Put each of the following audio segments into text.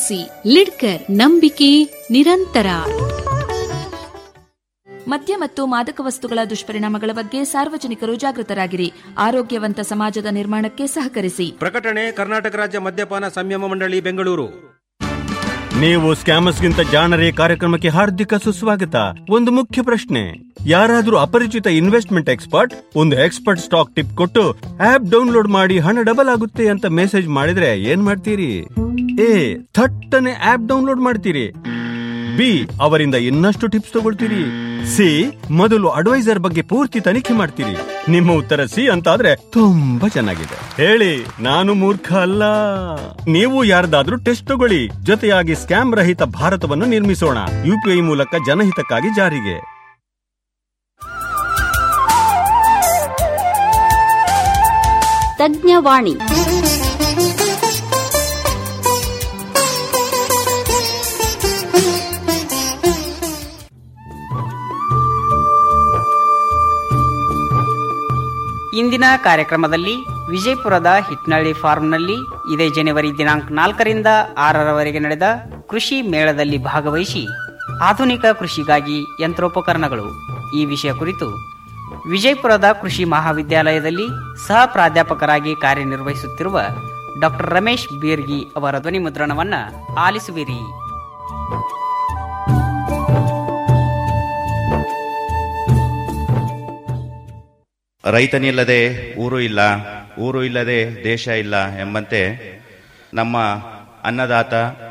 C Lidkar ನಂಬಿಕೆ ನಿರಂತರ ಮದ್ಯ ಮತ್ತು ಮಾದಕ ವಸ್ತುಗಳ ದುಷ್ಪರಿಣಾಮಗಳ ಬಗ್ಗೆ ಸಾರ್ವಜನಿಕರು ಜಾಗೃತರಾಗಿರಿ ಆರೋಗ್ಯವಂತ ಸಮಾಜದ ನಿರ್ಮಾಣಕ್ಕೆ ಸಹಕರಿಸಿ ಪ್ರಕಟಣೆ ಕರ್ನಾಟಕ ರಾಜ್ಯ ಮದ್ಯಪಾನ ಸಂಯಮ ಮಂಡಳಿ ಬೆಂಗಳೂರು ನೀವು ಸ್ಕ್ಯಾಮರ್ಸ್ಗಿಂತ ಜಾಣರೇ ಕಾರ್ಯಕ್ರಮಕ್ಕೆ ಹಾರ್ದಿಕ ಸುಸ್ವಾಗತ ಒಂದು ಮುಖ್ಯ ಪ್ರಶ್ನೆ ಯಾರಾದ್ರೂ ಅಪರಿಚಿತ ಇನ್ವೆಸ್ಟ್ಮೆಂಟ್ ಎಕ್ಸ್ಪರ್ಟ್ ಒಂದು ಎಕ್ಸ್ಪರ್ಟ್ ಸ್ಟಾಕ್ ಟಿಪ್ ಕೊಟ್ಟು ಆಪ್ ಡೌನ್ಲೋಡ್ ಮಾಡಿ ಹಣ ಡಬಲ್ ಆಗುತ್ತೆ ಅಂತ ಮೆಸೇಜ್ ಮಾಡಿದ್ರೆ ಏನ್ ಮಾಡ್ತೀರಿ ಎ ಥಟ್ಟನೆ ಆಪ್ ಡೌನ್ಲೋಡ್ ಮಾಡ್ತೀರಿ ಬಿ ಅವರಿಂದ ಇನ್ನಷ್ಟು ಟಿಪ್ಸ್ ತಗೊಳ್ತೀರಿ ಸಿ ಮೊದಲು ಅಡ್ವೈಸರ್ ಬಗ್ಗೆ ಪೂರ್ತಿ ತನಿಖೆ ಮಾಡ್ತೀರಿ ನಿಮ್ಮ ಉತ್ತರ ಸಿ ಅಂತಾದ್ರೆ ತುಂಬಾ ಚೆನ್ನಾಗಿದೆ ಹೇಳಿ ನಾನು ಮೂರ್ಖ ಅಲ್ಲ ನೀವು ಯಾರ್ದಾದ್ರೂ ಟೆಸ್ಟ್ ತಗೊಳ್ಳಿ ಜೊತೆಯಾಗಿ ಸ್ಕ್ಯಾಮ್ ರಹಿತ ಭಾರತವನ್ನು ನಿರ್ಮಿಸೋಣ ಯುಪಿಐ ಮೂಲಕ ಜನಹಿತಕ್ಕಾಗಿ ಜಾರಿಗೆ ತಜ್ಞವಾಣಿ ಇಂದಿನ ಕಾರ್ಯಕ್ರಮದಲ್ಲಿ ವಿಜಯಪುರದ ಹಿಟ್ನಳ್ಳಿ ಫಾರ್ಮ್ನಲ್ಲಿ ಇದೇ ಜನವರಿ ದಿನಾಂಕ ನಾಲ್ಕರಿಂದ ಆರರವರೆಗೆ ನಡೆದ ಕೃಷಿ ಮೇಳದಲ್ಲಿ ಭಾಗವಹಿಸಿ ಆಧುನಿಕ ಕೃಷಿಗಾಗಿ ಯಂತ್ರೋಪಕರಣಗಳು ಈ ವಿಷಯ ಕುರಿತು ವಿಜಯಪುರದ ಕೃಷಿ ಮಹಾವಿದ್ಯಾಲಯದಲ್ಲಿ ಸಹ ಪ್ರಾಧ್ಯಾಪಕರಾಗಿ ಕಾರ್ಯನಿರ್ವಹಿಸುತ್ತಿರುವ ಡಾಕ್ಟರ್ ರಮೇಶ್ ಬೀರ್ಗಿ ಅವರ ಧ್ವನಿ ಮುದ್ರಣವನ್ನ ಆಲಿಸುವಿರಿ ರೈತನಿಲ್ಲದೆ ಊರು ಇಲ್ಲ ಊರು ಇಲ್ಲದೆ ದೇಶ ಇಲ್ಲ ಎಂಬಂತೆ ನಮ್ಮ ಅನ್ನದಾತ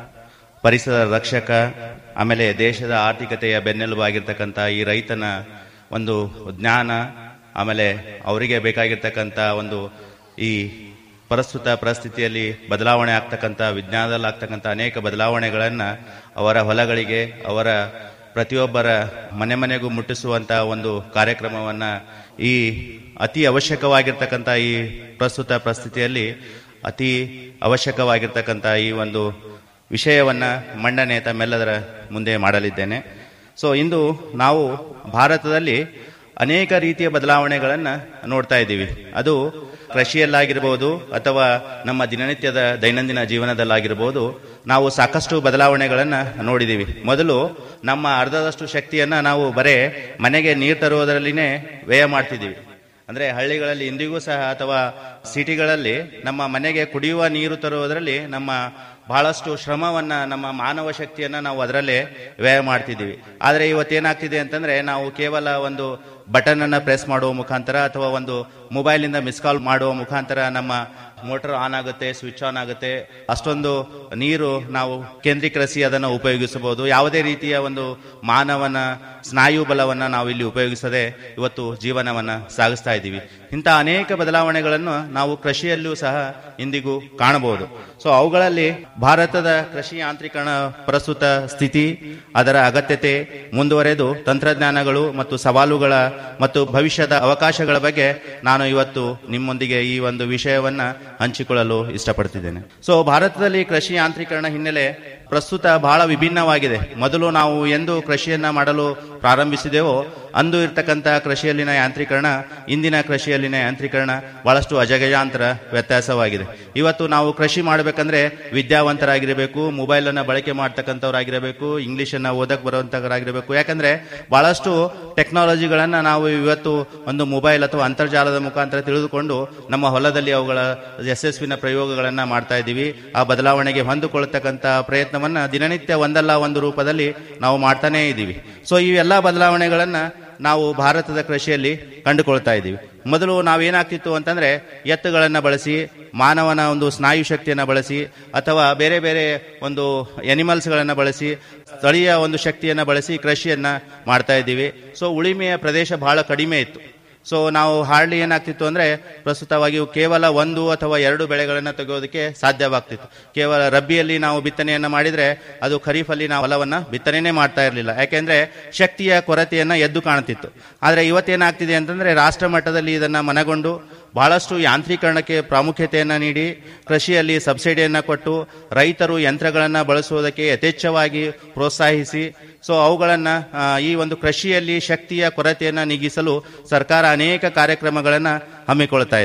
ಪರಿಸರ ರಕ್ಷಕ ಆಮೇಲೆ ದೇಶದ ಆರ್ಥಿಕತೆಯ ಬೆನ್ನೆಲುಬಾಗಿರ್ತಕ್ಕಂಥ ಈ ರೈತನ ಒಂದು ಜ್ಞಾನ ಆಮೇಲೆ ಅವರಿಗೆ ಬೇಕಾಗಿರ್ತಕ್ಕಂಥ ಒಂದು ಈ ಪ್ರಸ್ತುತ ಪರಿಸ್ಥಿತಿಯಲ್ಲಿ ಬದಲಾವಣೆ ಆಗ್ತಕ್ಕಂಥ ವಿಜ್ಞಾನದಲ್ಲಿ ಆಗ್ತಕ್ಕಂಥ ಅನೇಕ ಬದಲಾವಣೆಗಳನ್ನು ಅವರ ಹೊಲಗಳಿಗೆ ಅವರ ಪ್ರತಿಯೊಬ್ಬರ ಮನೆ ಮನೆಗೂ ಮುಟ್ಟಿಸುವಂತ ಒಂದು ಕಾರ್ಯಕ್ರಮವನ್ನ ಈ ಅತಿ ಅವಶ್ಯಕವಾಗಿರ್ತಕ್ಕಂಥ ಈ ಪ್ರಸ್ತುತ ಪರಿಸ್ಥಿತಿಯಲ್ಲಿ ಅತಿ ಅವಶ್ಯಕವಾಗಿರ್ತಕ್ಕಂಥ ಈ ಒಂದು ವಿಷಯವನ್ನ ಮಂಡನೆ ತಮ್ಮೆಲ್ಲದರ ಮುಂದೆ ಮಾಡಲಿದ್ದೇನೆ ಸೊ ಇಂದು ನಾವು ಭಾರತದಲ್ಲಿ ಅನೇಕ ರೀತಿಯ ಬದಲಾವಣೆಗಳನ್ನು ನೋಡ್ತಾ ಇದ್ದೀವಿ ಅದು ಕೃಷಿಯಲ್ಲಾಗಿರ್ಬೋದು ಅಥವಾ ನಮ್ಮ ದಿನನಿತ್ಯದ ದೈನಂದಿನ ಜೀವನದಲ್ಲಾಗಿರ್ಬೋದು ನಾವು ಸಾಕಷ್ಟು ಬದಲಾವಣೆಗಳನ್ನು ನೋಡಿದ್ದೀವಿ ಮೊದಲು ನಮ್ಮ ಅರ್ಧದಷ್ಟು ಶಕ್ತಿಯನ್ನ ನಾವು ಬರೇ ಮನೆಗೆ ನೀರು ತರುವುದರಲ್ಲಿನೇ ವ್ಯಯ ಮಾಡ್ತಿದ್ದೀವಿ ಅಂದ್ರೆ ಹಳ್ಳಿಗಳಲ್ಲಿ ಇಂದಿಗೂ ಸಹ ಅಥವಾ ಸಿಟಿಗಳಲ್ಲಿ ನಮ್ಮ ಮನೆಗೆ ಕುಡಿಯುವ ನೀರು ತರುವುದರಲ್ಲಿ ನಮ್ಮ ಬಹಳಷ್ಟು ಶ್ರಮವನ್ನ ನಮ್ಮ ಮಾನವ ಶಕ್ತಿಯನ್ನ ನಾವು ಅದರಲ್ಲೇ ವ್ಯಯ ಮಾಡ್ತಿದ್ದೀವಿ ಆದ್ರೆ ಇವತ್ತೇನಾಗ್ತಿದೆ ಅಂತಂದ್ರೆ ನಾವು ಕೇವಲ ಒಂದು ಬಟನ್ ಅನ್ನ ಪ್ರೆಸ್ ಮಾಡುವ ಮುಖಾಂತರ ಅಥವಾ ಒಂದು ಮೊಬೈಲ್ ಇಂದ ಮಿಸ್ ಕಾಲ್ ಮಾಡುವ ಮುಖಾಂತರ ನಮ್ಮ ಮೋಟರ್ ಆನ್ ಆಗುತ್ತೆ ಸ್ವಿಚ್ ಆನ್ ಆಗುತ್ತೆ ಅಷ್ಟೊಂದು ನೀರು ನಾವು ಕೇಂದ್ರೀಕರಿಸಿ ಅದನ್ನು ಉಪಯೋಗಿಸಬಹುದು ಯಾವುದೇ ರೀತಿಯ ಒಂದು ಮಾನವನ ಸ್ನಾಯು ಬಲವನ್ನ ನಾವು ಇಲ್ಲಿ ಉಪಯೋಗಿಸದೆ ಇವತ್ತು ಜೀವನವನ್ನ ಸಾಗಿಸ್ತಾ ಇದ್ದೀವಿ ಇಂಥ ಅನೇಕ ಬದಲಾವಣೆಗಳನ್ನು ನಾವು ಕೃಷಿಯಲ್ಲೂ ಸಹ ಇಂದಿಗೂ ಕಾಣಬಹುದು ಸೊ ಅವುಗಳಲ್ಲಿ ಭಾರತದ ಕೃಷಿ ಯಾಂತ್ರೀಕರಣ ಪ್ರಸ್ತುತ ಸ್ಥಿತಿ ಅದರ ಅಗತ್ಯತೆ ಮುಂದುವರೆದು ತಂತ್ರಜ್ಞಾನಗಳು ಮತ್ತು ಸವಾಲುಗಳ ಮತ್ತು ಭವಿಷ್ಯದ ಅವಕಾಶಗಳ ಬಗ್ಗೆ ನಾನು ಇವತ್ತು ನಿಮ್ಮೊಂದಿಗೆ ಈ ಒಂದು ವಿಷಯವನ್ನ ಹಂಚಿಕೊಳ್ಳಲು ಇಷ್ಟಪಡ್ತಿದ್ದೇನೆ ಸೊ ಭಾರತದಲ್ಲಿ ಕೃಷಿ ಯಾಂತ್ರೀಕರಣ ಹಿನ್ನೆಲೆ ಪ್ರಸ್ತುತ ಬಹಳ ವಿಭಿನ್ನವಾಗಿದೆ ಮೊದಲು ನಾವು ಎಂದು ಕೃಷಿಯನ್ನ ಮಾಡಲು ಪ್ರಾರಂಭಿಸಿದೆವೋ ಅಂದು ಇರ್ತಕ್ಕಂಥ ಕೃಷಿಯಲ್ಲಿನ ಯಾಂತ್ರೀಕರಣ ಇಂದಿನ ಕೃಷಿಯಲ್ಲಿನ ಯಾಂತ್ರೀಕರಣ ಬಹಳಷ್ಟು ಅಜಗಜಾಂತರ ವ್ಯತ್ಯಾಸವಾಗಿದೆ ಇವತ್ತು ನಾವು ಕೃಷಿ ಮಾಡಬೇಕಂದ್ರೆ ವಿದ್ಯಾವಂತರಾಗಿರಬೇಕು ಮೊಬೈಲ್ ಅನ್ನ ಬಳಕೆ ಮಾಡ್ತಕ್ಕಂಥವ್ರಾಗಿರಬೇಕು ಇಂಗ್ಲಿಷ್ ಅನ್ನ ಓದಕ್ ಬರುವಂತವರಾಗಿರಬೇಕು ಯಾಕಂದ್ರೆ ಬಹಳಷ್ಟು ಟೆಕ್ನಾಲಜಿಗಳನ್ನ ನಾವು ಇವತ್ತು ಒಂದು ಮೊಬೈಲ್ ಅಥವಾ ಅಂತರ್ಜಾಲದ ಮುಖಾಂತರ ತಿಳಿದುಕೊಂಡು ನಮ್ಮ ಹೊಲದಲ್ಲಿ ಅವುಗಳ ಯಶಸ್ವಿನ ಪ್ರಯೋಗಗಳನ್ನ ಮಾಡ್ತಾ ಇದ್ದೀವಿ ಆ ಬದಲಾವಣೆಗೆ ಹೊಂದಿಕೊಳ್ಳತಕ್ಕಂಥ ಪ್ರಯತ್ನವನ್ನ ದಿನನಿತ್ಯ ಒಂದಲ್ಲ ಒಂದು ರೂಪದಲ್ಲಿ ನಾವು ಮಾಡ್ತಾನೇ ಇದ್ದೀವಿ ಸೊ ಈ ಎಲ್ಲಾ ಬದಲಾವಣೆಗಳನ್ನ ನಾವು ಭಾರತದ ಕೃಷಿಯಲ್ಲಿ ಕಂಡುಕೊಳ್ತಾ ಇದ್ದೀವಿ ಮೊದಲು ನಾವೇನಾಗ್ತಿತ್ತು ಅಂತಂದ್ರೆ ಎತ್ತುಗಳನ್ನ ಬಳಸಿ ಮಾನವನ ಒಂದು ಸ್ನಾಯು ಶಕ್ತಿಯನ್ನ ಬಳಸಿ ಅಥವಾ ಬೇರೆ ಬೇರೆ ಒಂದು ಎನಿಮಲ್ಸ್ಗಳನ್ನ ಬಳಸಿ ಸ್ಥಳೀಯ ಒಂದು ಶಕ್ತಿಯನ್ನ ಬಳಸಿ ಕೃಷಿಯನ್ನ ಮಾಡ್ತಾ ಇದ್ದೀವಿ ಸೊ ಉಳಿಮೆಯ ಪ್ರದೇಶ ಬಹಳ ಕಡಿಮೆ ಇತ್ತು ಸೊ ನಾವು ಹಾರ್ಡ್ಲಿ ಏನಾಗ್ತಿತ್ತು ಅಂದ್ರೆ ಪ್ರಸ್ತುತವಾಗಿ ಕೇವಲ ಒಂದು ಅಥವಾ ಎರಡು ಬೆಳೆಗಳನ್ನ ತೆಗೆಯೋದಕ್ಕೆ ಸಾಧ್ಯವಾಗ್ತಿತ್ತು ಕೇವಲ ರಬ್ಬಿಯಲ್ಲಿ ನಾವು ಬಿತ್ತನೆಯನ್ನ ಮಾಡಿದ್ರೆ ಅದು ಖರೀಫಲ್ಲಿ ನಾವು ಹೊಲವನ್ನ ಬಿತ್ತನೆನೇ ಮಾಡ್ತಾ ಇರಲಿಲ್ಲ ಯಾಕೆಂದ್ರೆ ಶಕ್ತಿಯ ಕೊರತೆಯನ್ನ ಎದ್ದು ಕಾಣುತ್ತಿತ್ತು ಆದ್ರೆ ಇವತ್ತೇನಾಗ್ತಿದೆ ಅಂತಂದ್ರೆ ರಾಷ್ಟ್ರ ಮಟ್ಟದಲ್ಲಿ ಇದನ್ನ ಮನಗೊಂಡು ಬಹಳಷ್ಟು ಯಾಂತ್ರೀಕರಣಕ್ಕೆ ಪ್ರಾಮುಖ್ಯತೆಯನ್ನ ನೀಡಿ ಕೃಷಿಯಲ್ಲಿ ಸಬ್ಸಿಡಿಯನ್ನ ಕೊಟ್ಟು ರೈತರು ಯಂತ್ರಗಳನ್ನ ಬಳಸುವುದಕ್ಕೆ ಯಥೇಚ್ಛವಾಗಿ ಪ್ರೋತ್ಸಾಹಿಸಿ ಸೊ ಅವುಗಳನ್ನ ಆ, ಈ ಒಂದು ಕೃಷಿಯಲ್ಲಿ ಶಕ್ತಿಯ ಕೊರತೆಯನ್ನ ನೀಗಿಸಲು ಸರ್ಕಾರ ಅನೇಕ ಕಾರ್ಯಕ್ರಮಗಳನ್ನ ಹಮ್ಮಿಕೊಳ್ತಾ ಇದೆ